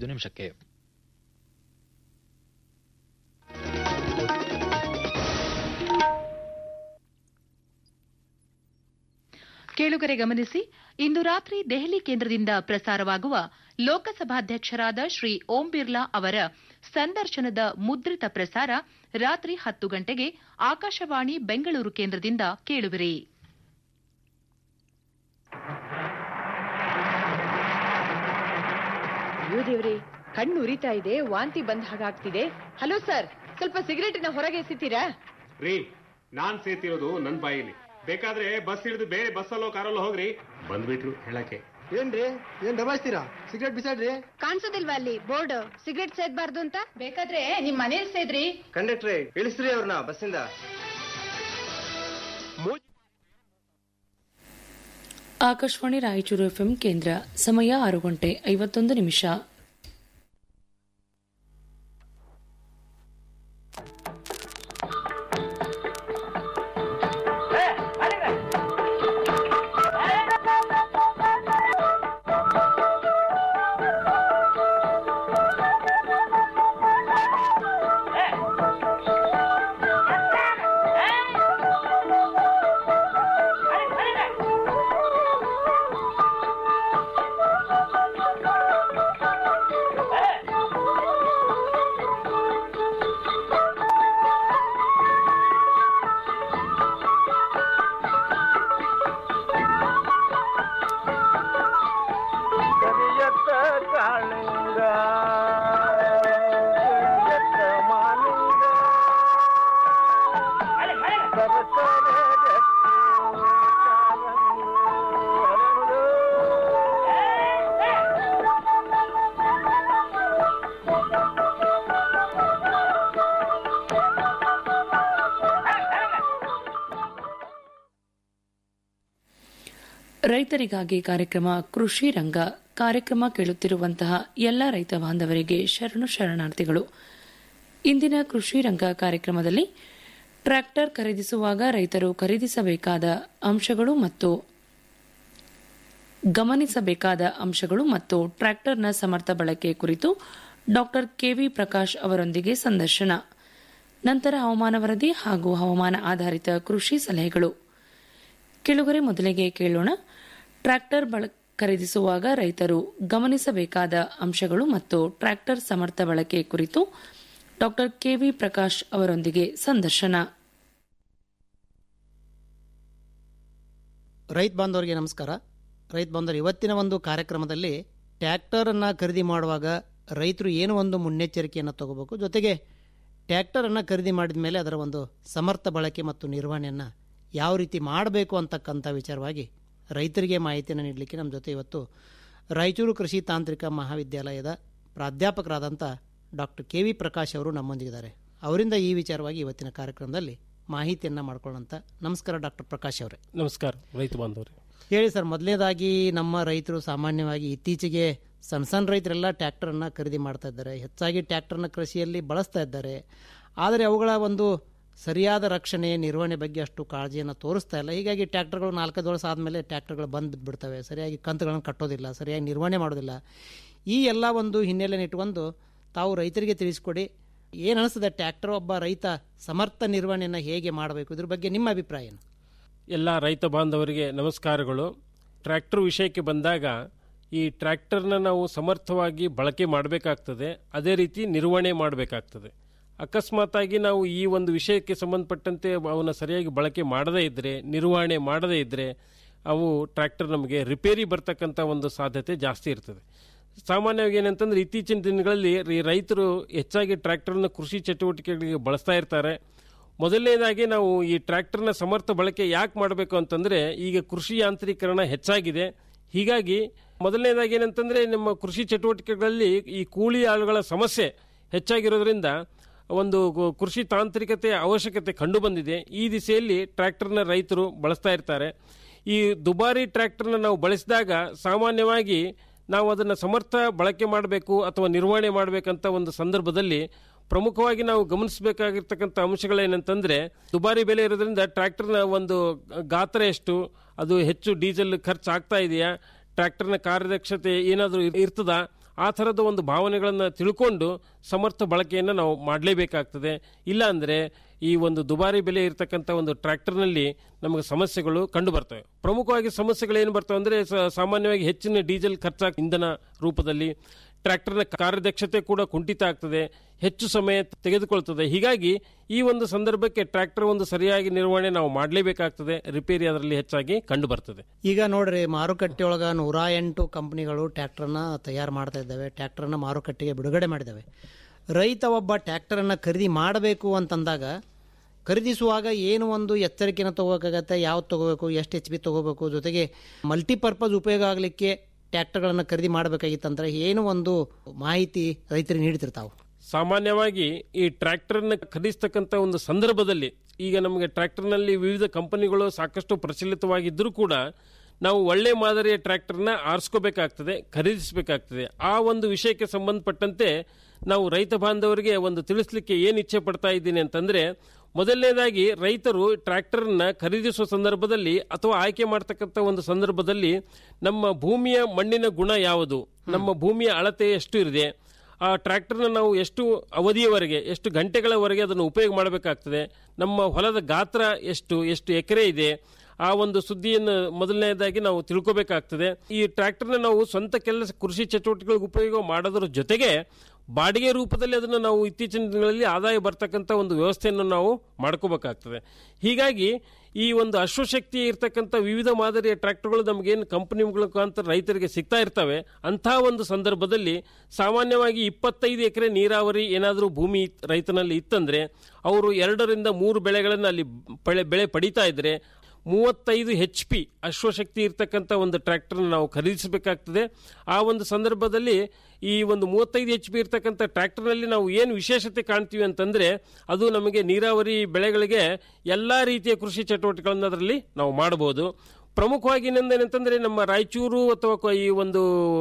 ಐದು ನಿಮಿಷಕ್ಕೆ ಕೇಳುಗರೆ ಗಮನಿಸಿ ಇಂದು ರಾತ್ರಿ ದೆಹಲಿ ಕೇಂದ್ರದಿಂದ ಪ್ರಸಾರವಾಗುವ ಲೋಕಸಭಾಧ್ಯಕ್ಷರಾದ ಶ್ರೀ ಓಂ ಬಿರ್ಲಾ ಅವರ ಸಂದರ್ಶನದ ಮುದ್ರಿತ ಪ್ರಸಾರ ರಾತ್ರಿ ಹತ್ತು ಗಂಟೆಗೆ ಆಕಾಶವಾಣಿ ಬೆಂಗಳೂರು ಕೇಂದ್ರದಿಂದ ಕೇಳುವಿರಿ ಅಯ್ಯೋ ದೇವ್ರಿ ಕಣ್ಣು ಉರಿತಾ ಇದೆ ವಾಂತಿ ಬಂದ ಹಾಗಾಗ್ತಿದೆ ಹಲೋ ಸರ್ ಸ್ವಲ್ಪ ಸಿಗರೇಟಿನ ಹೊರಗೆ ಎಸಿತೀರಾ ರೀ ನಾನ್ ಸೇತಿರೋದು ನನ್ ಬಾಯಿಲಿ ಬೇಕಾದ್ರೆ ಬಸ್ ಹಿಡಿದು ಬೇರೆ ಬಸ್ಸಲ್ಲೋ ಕಾರಲ್ಲೋ ಹೋಗ್ರಿ ಬಂದ್ಬಿಟ್ರು ಹೇಳಕ್ಕೆ ಏನ್ರಿ ಏನ್ ದಬಾಯಿಸ್ತೀರಾ ಸಿಗರೇಟ್ ಬಿಸಾಡ್ರಿ ಕಾಣಿಸೋದಿಲ್ವಾ ಅಲ್ಲಿ ಬೋರ್ಡ್ ಸಿಗರೆಟ್ ಸೇದ್ಬಾರ್ದು ಅಂತ ಬೇಕಾದ್ರೆ ನಿಮ್ ಮನೇಲಿ ಸೇದ್ರಿ ಕಂಡಕ್ಟ್ರೆ ಇಳಿಸ್ರಿ ಅವ್ರನ್ನ ಬಸ್ಸಿಂದ ಆಕಾಶವಾಣಿ ರಾಯಚೂರು ಎಫ್ಎಂ ಕೇಂದ್ರ ಸಮಯ ಆರು ಗಂಟೆ ಐವತ್ತೊಂದು ನಿಮಿಷ ಕರಿಯತ್ತ ಕಾಳಿಂಗ ಕರಿಯತ್ತ ಮಾಲಿಂಗ ಸರಸರ ಗಟ್ಟಿ ಕಾರಂಗು ಹರಳು. ರೈತರಿಗಾಗಿ ಕಾರ್ಯಕ್ರಮ ಕೃಷಿ ರಂಗ ಕಾರ್ಯಕ್ರಮ ಕೇಳುತ್ತಿರುವಂತಹ ಎಲ್ಲ ರೈತ ಬಾಂಧವರಿಗೆ ಶರಣು ಶರಣಾರ್ಥಿಗಳು ಇಂದಿನ ಕೃಷಿ ರಂಗ ಕಾರ್ಯಕ್ರಮದಲ್ಲಿ ಟ್ರ್ಯಾಕ್ಟರ್ ಖರೀದಿಸುವಾಗ ರೈತರು ಖರೀದಿಸಬೇಕಾದ ಅಂಶಗಳು ಮತ್ತು ಗಮನಿಸಬೇಕಾದ ಅಂಶಗಳು ಮತ್ತು ಟ್ರ್ಯಾಕ್ಟರ್ನ ಸಮರ್ಥ ಬಳಕೆ ಕುರಿತು ಡಾಕ್ಟರ್ ಕೆವಿ ಪ್ರಕಾಶ್ ಅವರೊಂದಿಗೆ ಸಂದರ್ಶನ ನಂತರ ಹವಾಮಾನ ವರದಿ ಹಾಗೂ ಹವಾಮಾನ ಆಧಾರಿತ ಕೃಷಿ ಸಲಹೆಗಳು ಕೆಳಗರೆ ಮೊದಲಿಗೆ ಕೇಳೋಣ ಟ್ರ್ಯಾಕ್ಟರ್ ಬಳ ಖರೀದಿಸುವಾಗ ರೈತರು ಗಮನಿಸಬೇಕಾದ ಅಂಶಗಳು ಮತ್ತು ಟ್ರ್ಯಾಕ್ಟರ್ ಸಮರ್ಥ ಬಳಕೆ ಕುರಿತು ಡಾಕ್ಟರ್ ಕೆವಿ ಪ್ರಕಾಶ್ ಅವರೊಂದಿಗೆ ಸಂದರ್ಶನ ರೈತ ಬಾಂಧವರಿಗೆ ನಮಸ್ಕಾರ ರೈತ ಬಾಂಧವರು ಇವತ್ತಿನ ಒಂದು ಕಾರ್ಯಕ್ರಮದಲ್ಲಿ ಟ್ರ್ಯಾಕ್ಟರನ್ನು ಖರೀದಿ ಮಾಡುವಾಗ ರೈತರು ಏನು ಒಂದು ಮುನ್ನೆಚ್ಚರಿಕೆಯನ್ನು ತಗೋಬೇಕು ಜೊತೆಗೆ ಟ್ರ್ಯಾಕ್ಟರನ್ನು ಖರೀದಿ ಮಾಡಿದ ಮೇಲೆ ಅದರ ಒಂದು ಸಮರ್ಥ ಬಳಕೆ ಮತ್ತು ನಿರ್ವಹಣೆಯನ್ನು ಯಾವ ರೀತಿ ಮಾಡಬೇಕು ಅಂತಕ್ಕಂಥ ವಿಚಾರವಾಗಿ ರೈತರಿಗೆ ಮಾಹಿತಿಯನ್ನು ನೀಡಲಿಕ್ಕೆ ನಮ್ಮ ಜೊತೆ ಇವತ್ತು ರಾಯಚೂರು ಕೃಷಿ ತಾಂತ್ರಿಕ ಮಹಾವಿದ್ಯಾಲಯದ ಪ್ರಾಧ್ಯಾಪಕರಾದಂಥ ಡಾಕ್ಟರ್ ಕೆ ವಿ ಪ್ರಕಾಶ್ ಅವರು ನಮ್ಮೊಂದಿಗಿದ್ದಾರೆ ಅವರಿಂದ ಈ ವಿಚಾರವಾಗಿ ಇವತ್ತಿನ ಕಾರ್ಯಕ್ರಮದಲ್ಲಿ ಮಾಹಿತಿಯನ್ನು ಮಾಡ್ಕೊಳ್ಳೋಂಥ ನಮಸ್ಕಾರ ಡಾಕ್ಟರ್ ಪ್ರಕಾಶ್ ಅವರೇ ನಮಸ್ಕಾರ ರೈತ ಬಾಂಧವ್ರಿ ಹೇಳಿ ಸರ್ ಮೊದಲನೇದಾಗಿ ನಮ್ಮ ರೈತರು ಸಾಮಾನ್ಯವಾಗಿ ಇತ್ತೀಚೆಗೆ ಸಣ್ಣ ಸಣ್ಣ ರೈತರೆಲ್ಲ ಟ್ರ್ಯಾಕ್ಟರನ್ನು ಖರೀದಿ ಮಾಡ್ತಾ ಇದ್ದಾರೆ ಹೆಚ್ಚಾಗಿ ಟ್ರ್ಯಾಕ್ಟರ್ನ ಕೃಷಿಯಲ್ಲಿ ಬಳಸ್ತಾ ಇದ್ದಾರೆ ಆದರೆ ಅವುಗಳ ಒಂದು ಸರಿಯಾದ ರಕ್ಷಣೆ ನಿರ್ವಹಣೆ ಬಗ್ಗೆ ಅಷ್ಟು ಕಾಳಜಿಯನ್ನು ತೋರಿಸ್ತಾ ಇಲ್ಲ ಹೀಗಾಗಿ ಟ್ರ್ಯಾಕ್ಟರ್ಗಳು ನಾಲ್ಕೈದು ವರ್ಷ ಆದಮೇಲೆ ಟ್ರ್ಯಾಕ್ಟರ್ಗಳು ಬಂದು ಬಿಡ್ತವೆ ಸರಿಯಾಗಿ ಕಂತುಗಳನ್ನು ಕಟ್ಟೋದಿಲ್ಲ ಸರಿಯಾಗಿ ನಿರ್ವಹಣೆ ಮಾಡೋದಿಲ್ಲ ಈ ಎಲ್ಲ ಒಂದು ಹಿನ್ನೆಲೆಯನ್ನು ಇಟ್ಕೊಂಡು ತಾವು ರೈತರಿಗೆ ತಿಳಿಸ್ಕೊಡಿ ಏನು ಅನಿಸ್ತದೆ ಟ್ರ್ಯಾಕ್ಟರ್ ಒಬ್ಬ ರೈತ ಸಮರ್ಥ ನಿರ್ವಹಣೆಯನ್ನು ಹೇಗೆ ಮಾಡಬೇಕು ಇದ್ರ ಬಗ್ಗೆ ನಿಮ್ಮ ಅಭಿಪ್ರಾಯ ಏನು ಎಲ್ಲ ರೈತ ಬಾಂಧವರಿಗೆ ನಮಸ್ಕಾರಗಳು ಟ್ರ್ಯಾಕ್ಟರ್ ವಿಷಯಕ್ಕೆ ಬಂದಾಗ ಈ ಟ್ರ್ಯಾಕ್ಟರ್ನ ನಾವು ಸಮರ್ಥವಾಗಿ ಬಳಕೆ ಮಾಡಬೇಕಾಗ್ತದೆ ಅದೇ ರೀತಿ ನಿರ್ವಹಣೆ ಮಾಡಬೇಕಾಗ್ತದೆ ಅಕಸ್ಮಾತಾಗಿ ನಾವು ಈ ಒಂದು ವಿಷಯಕ್ಕೆ ಸಂಬಂಧಪಟ್ಟಂತೆ ಅವನ್ನ ಸರಿಯಾಗಿ ಬಳಕೆ ಮಾಡದೇ ಇದ್ದರೆ ನಿರ್ವಹಣೆ ಮಾಡದೇ ಇದ್ದರೆ ಅವು ಟ್ರ್ಯಾಕ್ಟರ್ ನಮಗೆ ರಿಪೇರಿ ಬರ್ತಕ್ಕಂಥ ಒಂದು ಸಾಧ್ಯತೆ ಜಾಸ್ತಿ ಇರ್ತದೆ ಸಾಮಾನ್ಯವಾಗಿ ಏನಂತಂದ್ರೆ ಇತ್ತೀಚಿನ ದಿನಗಳಲ್ಲಿ ಈ ರೈತರು ಹೆಚ್ಚಾಗಿ ಟ್ರ್ಯಾಕ್ಟರ್ನ ಕೃಷಿ ಚಟುವಟಿಕೆಗಳಿಗೆ ಬಳಸ್ತಾ ಇರ್ತಾರೆ ಮೊದಲನೇದಾಗಿ ನಾವು ಈ ಟ್ರ್ಯಾಕ್ಟರ್ನ ಸಮರ್ಥ ಬಳಕೆ ಯಾಕೆ ಮಾಡಬೇಕು ಅಂತಂದರೆ ಈಗ ಕೃಷಿ ಯಾಂತ್ರೀಕರಣ ಹೆಚ್ಚಾಗಿದೆ ಹೀಗಾಗಿ ಮೊದಲನೇದಾಗಿ ಏನಂತಂದರೆ ನಮ್ಮ ಕೃಷಿ ಚಟುವಟಿಕೆಗಳಲ್ಲಿ ಈ ಕೂಲಿ ಆಳುಗಳ ಸಮಸ್ಯೆ ಹೆಚ್ಚಾಗಿರೋದ್ರಿಂದ ಒಂದು ಗು- ಕೃಷಿ ತಾಂತ್ರಿಕತೆಯ ಅವಶ್ಯಕತೆ ಕಂಡು ಬಂದಿದೆ ಈ ದಿಸೆಯಲ್ಲಿ ಟ್ರ್ಯಾಕ್ಟರ್ನ ರೈತರು ಬಳಸ್ತಾ ಇರ್ತಾರೆ ಈ ದುಬಾರಿ ಟ್ರ್ಯಾಕ್ಟರ್ನ ನಾವು ಬಳಸಿದಾಗ ಸಾಮಾನ್ಯವಾಗಿ ನಾವು ಅದನ್ನು ಸಮರ್ಥ ಬಳಕೆ ಮಾಡಬೇಕು ಅಥವಾ ನಿರ್ವಹಣೆ ಮಾಡಬೇಕಂತ ಒಂದು ಸಂದರ್ಭದಲ್ಲಿ ಪ್ರಮುಖವಾಗಿ ನಾವು ಗಮನಿಸಬೇಕಾಗಿರ್ತಕ್ಕಂಥ ಅಂಶಗಳೇನಂತಂದ್ರೆ ದುಬಾರಿ ಬೆಲೆ ಇರೋದ್ರಿಂದ ಟ್ರ್ಯಾಕ್ಟರ್ನ ಒಂದು ಗಾತ್ರ ಎಷ್ಟು ಅದು ಹೆಚ್ಚು ಡೀಸೆಲ್ ಖರ್ಚು ಆಗ್ತಾ ಇದೆಯಾ ಟ್ರ್ಯಾಕ್ಟರ್ನ ಕಾರ್ಯದಕ್ಷತೆ ಏನಾದರೂ ಇರ್ತದಾ ಆ ಥರದ ಒಂದು ಭಾವನೆಗಳನ್ನು ತಿಳ್ಕೊಂಡು ಸಮರ್ಥ ಬಳಕೆಯನ್ನು ನಾವು ಮಾಡಲೇಬೇಕಾಗ್ತದೆ ಇಲ್ಲ ಅಂದರೆ ಈ ಒಂದು ದುಬಾರಿ ಬೆಲೆ ಇರತಕ್ಕಂಥ ಒಂದು ಟ್ರ್ಯಾಕ್ಟರ್ನಲ್ಲಿ ನಮಗೆ ಸಮಸ್ಯೆಗಳು ಕಂಡು ಬರ್ತವೆ ಪ್ರಮುಖವಾಗಿ ಸಮಸ್ಯೆಗಳು ಏನು ಬರ್ತವೆ ಅಂದರೆ ಸಾಮಾನ್ಯವಾಗಿ ಹೆಚ್ಚಿನ ಡೀಸೆಲ್ ಖರ್ಚಾಗ ಇಂಧನ ರೂಪದಲ್ಲಿ ಟ್ರ್ಯಾಕ್ಟರ್ನ ಕಾರ್ಯದಕ್ಷತೆ ಕೂಡ ಕುಂಠಿತ ಆಗ್ತದೆ ಹೆಚ್ಚು ಸಮಯ ತೆಗೆದುಕೊಳ್ತದೆ ಹೀಗಾಗಿ ಈ ಒಂದು ಸಂದರ್ಭಕ್ಕೆ ಟ್ರ್ಯಾಕ್ಟರ್ ಒಂದು ಸರಿಯಾಗಿ ನಿರ್ವಹಣೆ ನಾವು ಮಾಡಲೇಬೇಕಾಗ್ತದೆ ರಿಪೇರಿ ಅದರಲ್ಲಿ ಹೆಚ್ಚಾಗಿ ಕಂಡು ಬರ್ತದೆ ಈಗ ನೋಡ್ರಿ ಮಾರುಕಟ್ಟೆಯೊಳಗ ನೂರ ಎಂಟು ಕಂಪನಿಗಳು ಟ್ರ್ಯಾಕ್ಟರ್ನ ತಯಾರು ಮಾಡ್ತಾ ಇದ್ದಾವೆ ಟ್ರ್ಯಾಕ್ಟರ್ನ ಮಾರುಕಟ್ಟೆಗೆ ಬಿಡುಗಡೆ ಮಾಡಿದ್ದಾವೆ ರೈತ ಒಬ್ಬ ಟ್ರ್ಯಾಕ್ಟರನ್ನು ಖರೀದಿ ಮಾಡಬೇಕು ಅಂತಂದಾಗ ಖರೀದಿಸುವಾಗ ಏನು ಒಂದು ಎಚ್ಚರಿಕೆನ ತಗೋಬೇಕಾಗತ್ತೆ ಯಾವ್ದು ತಗೋಬೇಕು ಎಷ್ಟು ಎಚ್ ಪಿ ತಗೋಬೇಕು ಜೊತೆಗೆ ಮಲ್ಟಿಪರ್ಪಸ್ ಉಪಯೋಗ ಆಗಲಿಕ್ಕೆ ಟ್ರ್ಯಾಕ್ಟರ್ಗಳನ್ನು ಖರೀದಿ ಮಾಡಬೇಕಾಗಿತ್ತಂದ್ರೆ ಏನು ಒಂದು ಮಾಹಿತಿ ರೈತರಿಗೆ ನೀಡ್ತಿರ್ತಾವೆ ಸಾಮಾನ್ಯವಾಗಿ ಈ ಟ್ರ್ಯಾಕ್ಟರ್ನ ಖರೀದಿಸ್ತಕ್ಕಂಥ ಒಂದು ಸಂದರ್ಭದಲ್ಲಿ ಈಗ ನಮಗೆ ಟ್ರ್ಯಾಕ್ಟರ್ನಲ್ಲಿ ವಿವಿಧ ಕಂಪನಿಗಳು ಸಾಕಷ್ಟು ಪ್ರಚಲಿತವಾಗಿದ್ದರೂ ಕೂಡ ನಾವು ಒಳ್ಳೆ ಮಾದರಿಯ ಟ್ರ್ಯಾಕ್ಟರ್ನ ಆರಿಸ್ಕೋಬೇಕಾಗ್ತದೆ ಖರೀದಿಸಬೇಕಾಗ್ತದೆ ಆ ಒಂದು ವಿಷಯಕ್ಕೆ ಸಂಬಂಧಪಟ್ಟಂತೆ ನಾವು ರೈತ ಬಾಂಧವರಿಗೆ ಒಂದು ತಿಳಿಸ್ಲಿಕ್ಕೆ ಏನು ಇಚ್ಛೆ ಪಡ್ತಾ ಇದ್ದೀನಿ ಅಂತಂದ್ರೆ ಮೊದಲನೇದಾಗಿ ರೈತರು ಟ್ರ್ಯಾಕ್ಟರ್ನ ಖರೀದಿಸುವ ಸಂದರ್ಭದಲ್ಲಿ ಅಥವಾ ಆಯ್ಕೆ ಮಾಡ್ತಕ್ಕಂಥ ಒಂದು ಸಂದರ್ಭದಲ್ಲಿ ನಮ್ಮ ಭೂಮಿಯ ಮಣ್ಣಿನ ಗುಣ ಯಾವುದು ನಮ್ಮ ಭೂಮಿಯ ಅಳತೆ ಎಷ್ಟು ಇದೆ ಆ ಟ್ರ್ಯಾಕ್ಟರ್ನ ನಾವು ಎಷ್ಟು ಅವಧಿಯವರೆಗೆ ಎಷ್ಟು ಗಂಟೆಗಳವರೆಗೆ ಅದನ್ನು ಉಪಯೋಗ ಮಾಡಬೇಕಾಗ್ತದೆ ನಮ್ಮ ಹೊಲದ ಗಾತ್ರ ಎಷ್ಟು ಎಷ್ಟು ಎಕರೆ ಇದೆ ಆ ಒಂದು ಸುದ್ದಿಯನ್ನು ಮೊದಲನೇದಾಗಿ ನಾವು ತಿಳ್ಕೋಬೇಕಾಗ್ತದೆ ಈ ಟ್ರ್ಯಾಕ್ಟರ್ನ ನಾವು ಸ್ವಂತ ಕೆಲಸ ಕೃಷಿ ಚಟುವಟಿಕೆಗಳಿಗೆ ಉಪಯೋಗ ಮಾಡೋದ್ರ ಜೊತೆಗೆ ಬಾಡಿಗೆ ರೂಪದಲ್ಲಿ ಅದನ್ನು ನಾವು ಇತ್ತೀಚಿನ ದಿನಗಳಲ್ಲಿ ಆದಾಯ ಬರ್ತಕ್ಕಂಥ ಒಂದು ವ್ಯವಸ್ಥೆಯನ್ನು ನಾವು ಮಾಡ್ಕೋಬೇಕಾಗ್ತದೆ ಹೀಗಾಗಿ ಈ ಒಂದು ಅಶ್ವಶಕ್ತಿ ಇರ್ತಕ್ಕಂಥ ವಿವಿಧ ಮಾದರಿಯ ಟ್ರ್ಯಾಕ್ಟರ್ಗಳು ನಮಗೇನು ಕಂಪನಿ ಮುಖಾಂತರ ರೈತರಿಗೆ ಸಿಗ್ತಾ ಇರ್ತವೆ ಅಂಥ ಒಂದು ಸಂದರ್ಭದಲ್ಲಿ ಸಾಮಾನ್ಯವಾಗಿ ಇಪ್ಪತ್ತೈದು ಎಕರೆ ನೀರಾವರಿ ಏನಾದರೂ ಭೂಮಿ ಇತ್- ರೈತನಲ್ಲಿ ಇತ್ತಂದ್ರೆ ಅವರು ಎರಡರಿಂದ ಮೂರು ಬೆಳೆಗಳನ್ನು ಅಲ್ಲಿ ಬೆಳೆ ಬೆಳೆ ಪಡಿತಾ ಇದ್ರೆ ಮೂವತ್ತೈದು ಹೆಚ್ ಪಿ ಅಶ್ವಶಕ್ತಿ ಇರ್ತಕ್ಕಂಥ ಒಂದು ಟ್ರ್ಯಾಕ್ಟರ್ನ ನಾವು ಖರೀದಿಸಬೇಕಾಗ್ತದೆ ಆ ಒಂದು ಸಂದರ್ಭದಲ್ಲಿ ಈ ಒಂದು ಮೂವತ್ತೈದು ಎಚ್ ಪಿ ಇರ್ತಕ್ಕಂಥ ಟ್ರ್ಯಾಕ್ಟರ್ನಲ್ಲಿ ನಾವು ಏನು ವಿಶೇಷತೆ ಕಾಣ್ತೀವಿ ಅಂತಂದರೆ ಅದು ನಮಗೆ ನೀರಾವರಿ ಬೆಳೆಗಳಿಗೆ ಎಲ್ಲ ರೀತಿಯ ಕೃಷಿ ಚಟುವಟಿಕೆಗಳನ್ನು ಅದರಲ್ಲಿ ನಾವು ಮಾಡಬಹುದು ಪ್ರಮುಖವಾಗಿ ಇನ್ನೊಂದೇನಂತಂದ್ರೆ ನಮ್ಮ ರಾಯಚೂರು ಅಥವಾ ಕ- ಈ ಒಂದು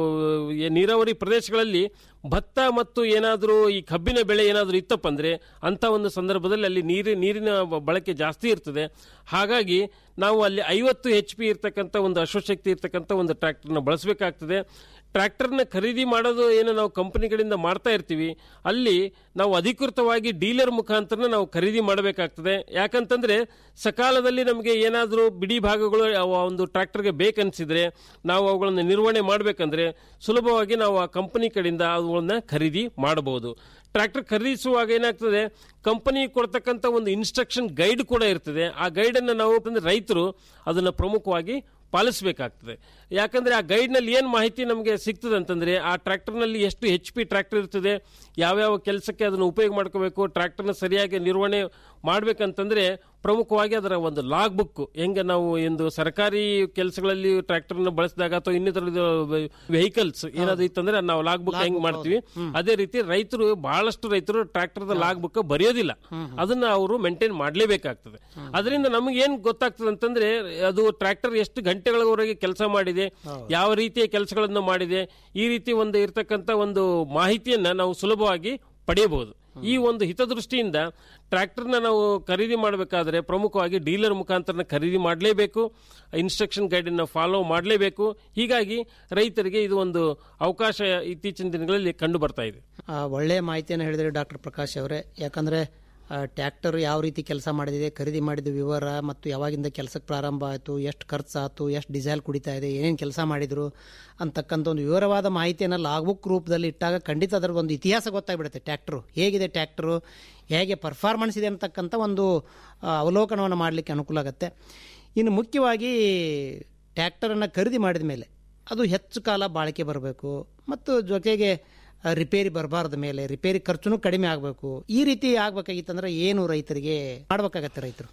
ಈ ನೀರಾವರಿ ಪ್ರದೇಶಗಳಲ್ಲಿ ಭತ್ತ ಮತ್ತು ಏನಾದರೂ ಈ ಕಬ್ಬಿನ ಬೆಳೆ ಏನಾದರೂ ಇತ್ತಪ್ಪ ಅಂದರೆ ಅಂಥ ಒಂದು ಸಂದರ್ಭದಲ್ಲಿ ಅಲ್ಲಿ ನೀರು ನೀರಿನ ಬ- ಬಳಕೆ ಜಾಸ್ತಿ ಇರ್ತದೆ ಹಾಗಾಗಿ ನಾವು ಅಲ್ಲಿ ಐವತ್ತು ಎಚ್ ಪಿ ಇರ್ತಕ್ಕಂಥ ಒಂದು ಅಶ್ವಶಕ್ತಿ ಇರ್ತಕ್ಕಂಥ ಒಂದು ಟ್ರ್ಯಾಕ್ಟರ್ನ ಬಳಸಬೇಕಾಗ್ತದೆ ಟ್ರ್ಯಾಕ್ಟರ್ನ ಖರೀದಿ ಮಾಡೋದು ಏನು ನಾವು ಕಂಪನಿಗಳಿಂದ ಮಾಡ್ತಾ ಇರ್ತೀವಿ ಅಲ್ಲಿ ನಾವು ಅಧಿಕೃತವಾಗಿ ಡೀಲರ್ ಮುಖಾಂತರ ನಾವು ಖರೀದಿ ಮಾಡಬೇಕಾಗ್ತದೆ ಯಾಕಂತಂದ್ರೆ ಸಕಾಲದಲ್ಲಿ ನಮಗೆ ಏನಾದರೂ ಬಿಡಿ ಭಾಗಗಳು ಆ ಒಂದು ಟ್ರ್ಯಾಕ್ಟರ್ಗೆ ಬೇಕನ್ಸಿದ್ರೆ ನಾವು ಅವುಗಳನ್ನು ನಿರ್ವಹಣೆ ಮಾಡಬೇಕಂದ್ರೆ ಸುಲಭವಾಗಿ ನಾವು ಆ ಕಂಪನಿ ಕಡೆಯಿಂದ ಅವುಗಳನ್ನ ಖರೀದಿ ಮಾಡಬಹುದು ಟ್ರ್ಯಾಕ್ಟರ್ ಖರೀದಿಸುವಾಗ ಏನಾಗ್ತದೆ ಕಂಪನಿ ಕೊಡ್ತಕ್ಕಂಥ ಒಂದು ಇನ್ಸ್ಟ್ರಕ್ಷನ್ ಗೈಡ್ ಕೂಡ ಇರ್ತದೆ ಆ ಗೈಡನ್ನು ನಾವು ಅಂದ್ರೆ ರೈತರು ಅದನ್ನು ಪ್ರಮುಖವಾಗಿ ಪಾಲಿಸಬೇಕಾಗ್ತದೆ ಯಾಕಂದ್ರೆ ಆ ಗೈಡ್ನಲ್ಲಿ ಏನು ಮಾಹಿತಿ ನಮಗೆ ಸಿಗ್ತದೆ ಅಂತಂದ್ರೆ ಆ ಟ್ರ್ಯಾಕ್ಟರ್ನಲ್ಲಿ ಎಷ್ಟು ಹೆಚ್ ಪಿ ಟ್ರ್ಯಾಕ್ಟರ್ ಇರ್ತದೆ ಯಾವ್ಯಾವ ಕೆಲಸಕ್ಕೆ ಅದನ್ನು ಉಪಯೋಗ ಮಾಡ್ಕೋಬೇಕು ಟ್ರ್ಯಾಕ್ಟರ್ನ ಸರಿಯಾಗಿ ನಿರ್ವಹಣೆ ಮಾಡ್ಬೇಕಂತಂದ್ರೆ ಪ್ರಮುಖವಾಗಿ ಅದರ ಒಂದು ಲಾಗ್ ಬುಕ್ ಹೆಂಗೆ ನಾವು ಒಂದು ಸರ್ಕಾರಿ ಕೆಲಸಗಳಲ್ಲಿ ಟ್ರ್ಯಾಕ್ಟರ್ನ ಬಳಸಿದಾಗ ಅಥವಾ ಇನ್ನಿತರ ವೆಹಿಕಲ್ಸ್ ಏನಾದ್ರು ಇತ್ತಂದ್ರೆ ನಾವು ಲಾಗ್ ಬುಕ್ ಹೆಂಗ್ ಮಾಡ್ತೀವಿ ಅದೇ ರೀತಿ ರೈತರು ಬಹಳಷ್ಟು ರೈತರು ಟ್ರ್ಯಾಕ್ಟರ್ದ ಲಾಗ್ ಬುಕ್ ಬರೆಯೋದಿಲ್ಲ ಅದನ್ನ ಅವರು ಮೇಂಟೈನ್ ಮಾಡಲೇಬೇಕಾಗ್ತದೆ ಅದರಿಂದ ನಮಗೆ ಏನ್ ಗೊತ್ತಾಗ್ತದೆ ಅಂತಂದ್ರೆ ಅದು ಟ್ರ್ಯಾಕ್ಟರ್ ಎಷ್ಟು ಗಂಟೆಗಳವರೆಗೆ ಕೆಲಸ ಮಾಡಿದೆ ಯಾವ ರೀತಿಯ ಕೆಲಸಗಳನ್ನು ಮಾಡಿದೆ ಈ ರೀತಿ ಒಂದು ಇರ್ತಕ್ಕಂಥ ಒಂದು ಮಾಹಿತಿಯನ್ನ ನಾವು ಸುಲಭವಾಗಿ ಪಡೆಯಬಹುದು ಈ ಒಂದು ಹಿತದೃಷ್ಟಿಯಿಂದ ಟ್ರ್ಯಾಕ್ಟರ್ನ ನಾವು ಖರೀದಿ ಮಾಡಬೇಕಾದ್ರೆ ಪ್ರಮುಖವಾಗಿ ಡೀಲರ್ ಮುಖಾಂತರ ಖರೀದಿ ಮಾಡಲೇಬೇಕು ಇನ್ಸ್ಟ್ರಕ್ಷನ್ ಗೈಡನ್ನು ಫಾಲೋ ಮಾಡಲೇಬೇಕು ಹೀಗಾಗಿ ರೈತರಿಗೆ ಇದು ಒಂದು ಅವಕಾಶ ಇತ್ತೀಚಿನ ದಿನಗಳಲ್ಲಿ ಕಂಡು ಬರ್ತಾ ಇದೆ ಆ, ಒಳ್ಳೆಯ ಮಾಹಿತಿಯನ್ನು ಹೇಳಿದ್ರಿ ಡಾಕ್ಟರ್ ಪ್ರಕಾಶ್ ಅವರೇ ಯಾಕಂದರೆ ಟ್ರ್ಯಾಕ್ಟರ್ ಯಾವ ರೀತಿ ಕೆಲಸ ಮಾಡಿದೆ ಖರೀದಿ ಮಾಡಿದ ವಿವರ ಮತ್ತು ಯಾವಾಗಿಂದ ಕೆಲಸಕ್ಕೆ ಪ್ರಾರಂಭ ಆಯಿತು ಎಷ್ಟು ಖರ್ಚಾಯಿತು ಎಷ್ಟು ಡೀಸೆಲ್ ಕುಡಿತಾ ಇದೆ ಏನೇನು ಕೆಲಸ ಮಾಡಿದರು ಅಂತಕ್ಕಂಥ ಒಂದು ವಿವರವಾದ ಮಾಹಿತಿಯನ್ನು ಲಾಗ್ಬುಕ್ ರೂಪದಲ್ಲಿ ಇಟ್ಟಾಗ ಖಂಡಿತ ಅದರ ಒಂದು ಇತಿಹಾಸ ಗೊತ್ತಾಗ್ಬಿಡುತ್ತೆ ಟ್ರ್ಯಾಕ್ಟ್ರು ಹೇಗಿದೆ ಟ್ರ್ಯಾಕ್ಟ್ರು ಹೇಗೆ ಪರ್ಫಾರ್ಮೆನ್ಸ್ ಇದೆ ಅಂತಕ್ಕಂಥ ಒಂದು ಆ, ಅವಲೋಕನವನ್ನು ಮಾಡಲಿಕ್ಕೆ ಅನುಕೂಲ ಆಗುತ್ತೆ ಇನ್ನು ಮುಖ್ಯವಾಗಿ ಟ್ರ್ಯಾಕ್ಟರನ್ನು ಖರೀದಿ ಮಾಡಿದ ಮೇಲೆ ಅದು ಹೆಚ್ಚು ಕಾಲ ಬಾಳಿಕೆ ಬರಬೇಕು ಮತ್ತು ಜೊತೆಗೆ ಆ, ರಿಪೇರಿ ಬರಬಾರ್ದ ಮೇಲೆ ರಿಪೇರಿ ಖರ್ಚುನೂ ಕಡಿಮೆ ಆಗಬೇಕು ಈ ರೀತಿ ಆಗ್ಬೇಕಾಗಿತ್ತಂದ್ರೆ ಏನು ರೈತರಿಗೆ ಮಾಡ್ಬೇಕಾಗತ್ತೆ ರೈತರು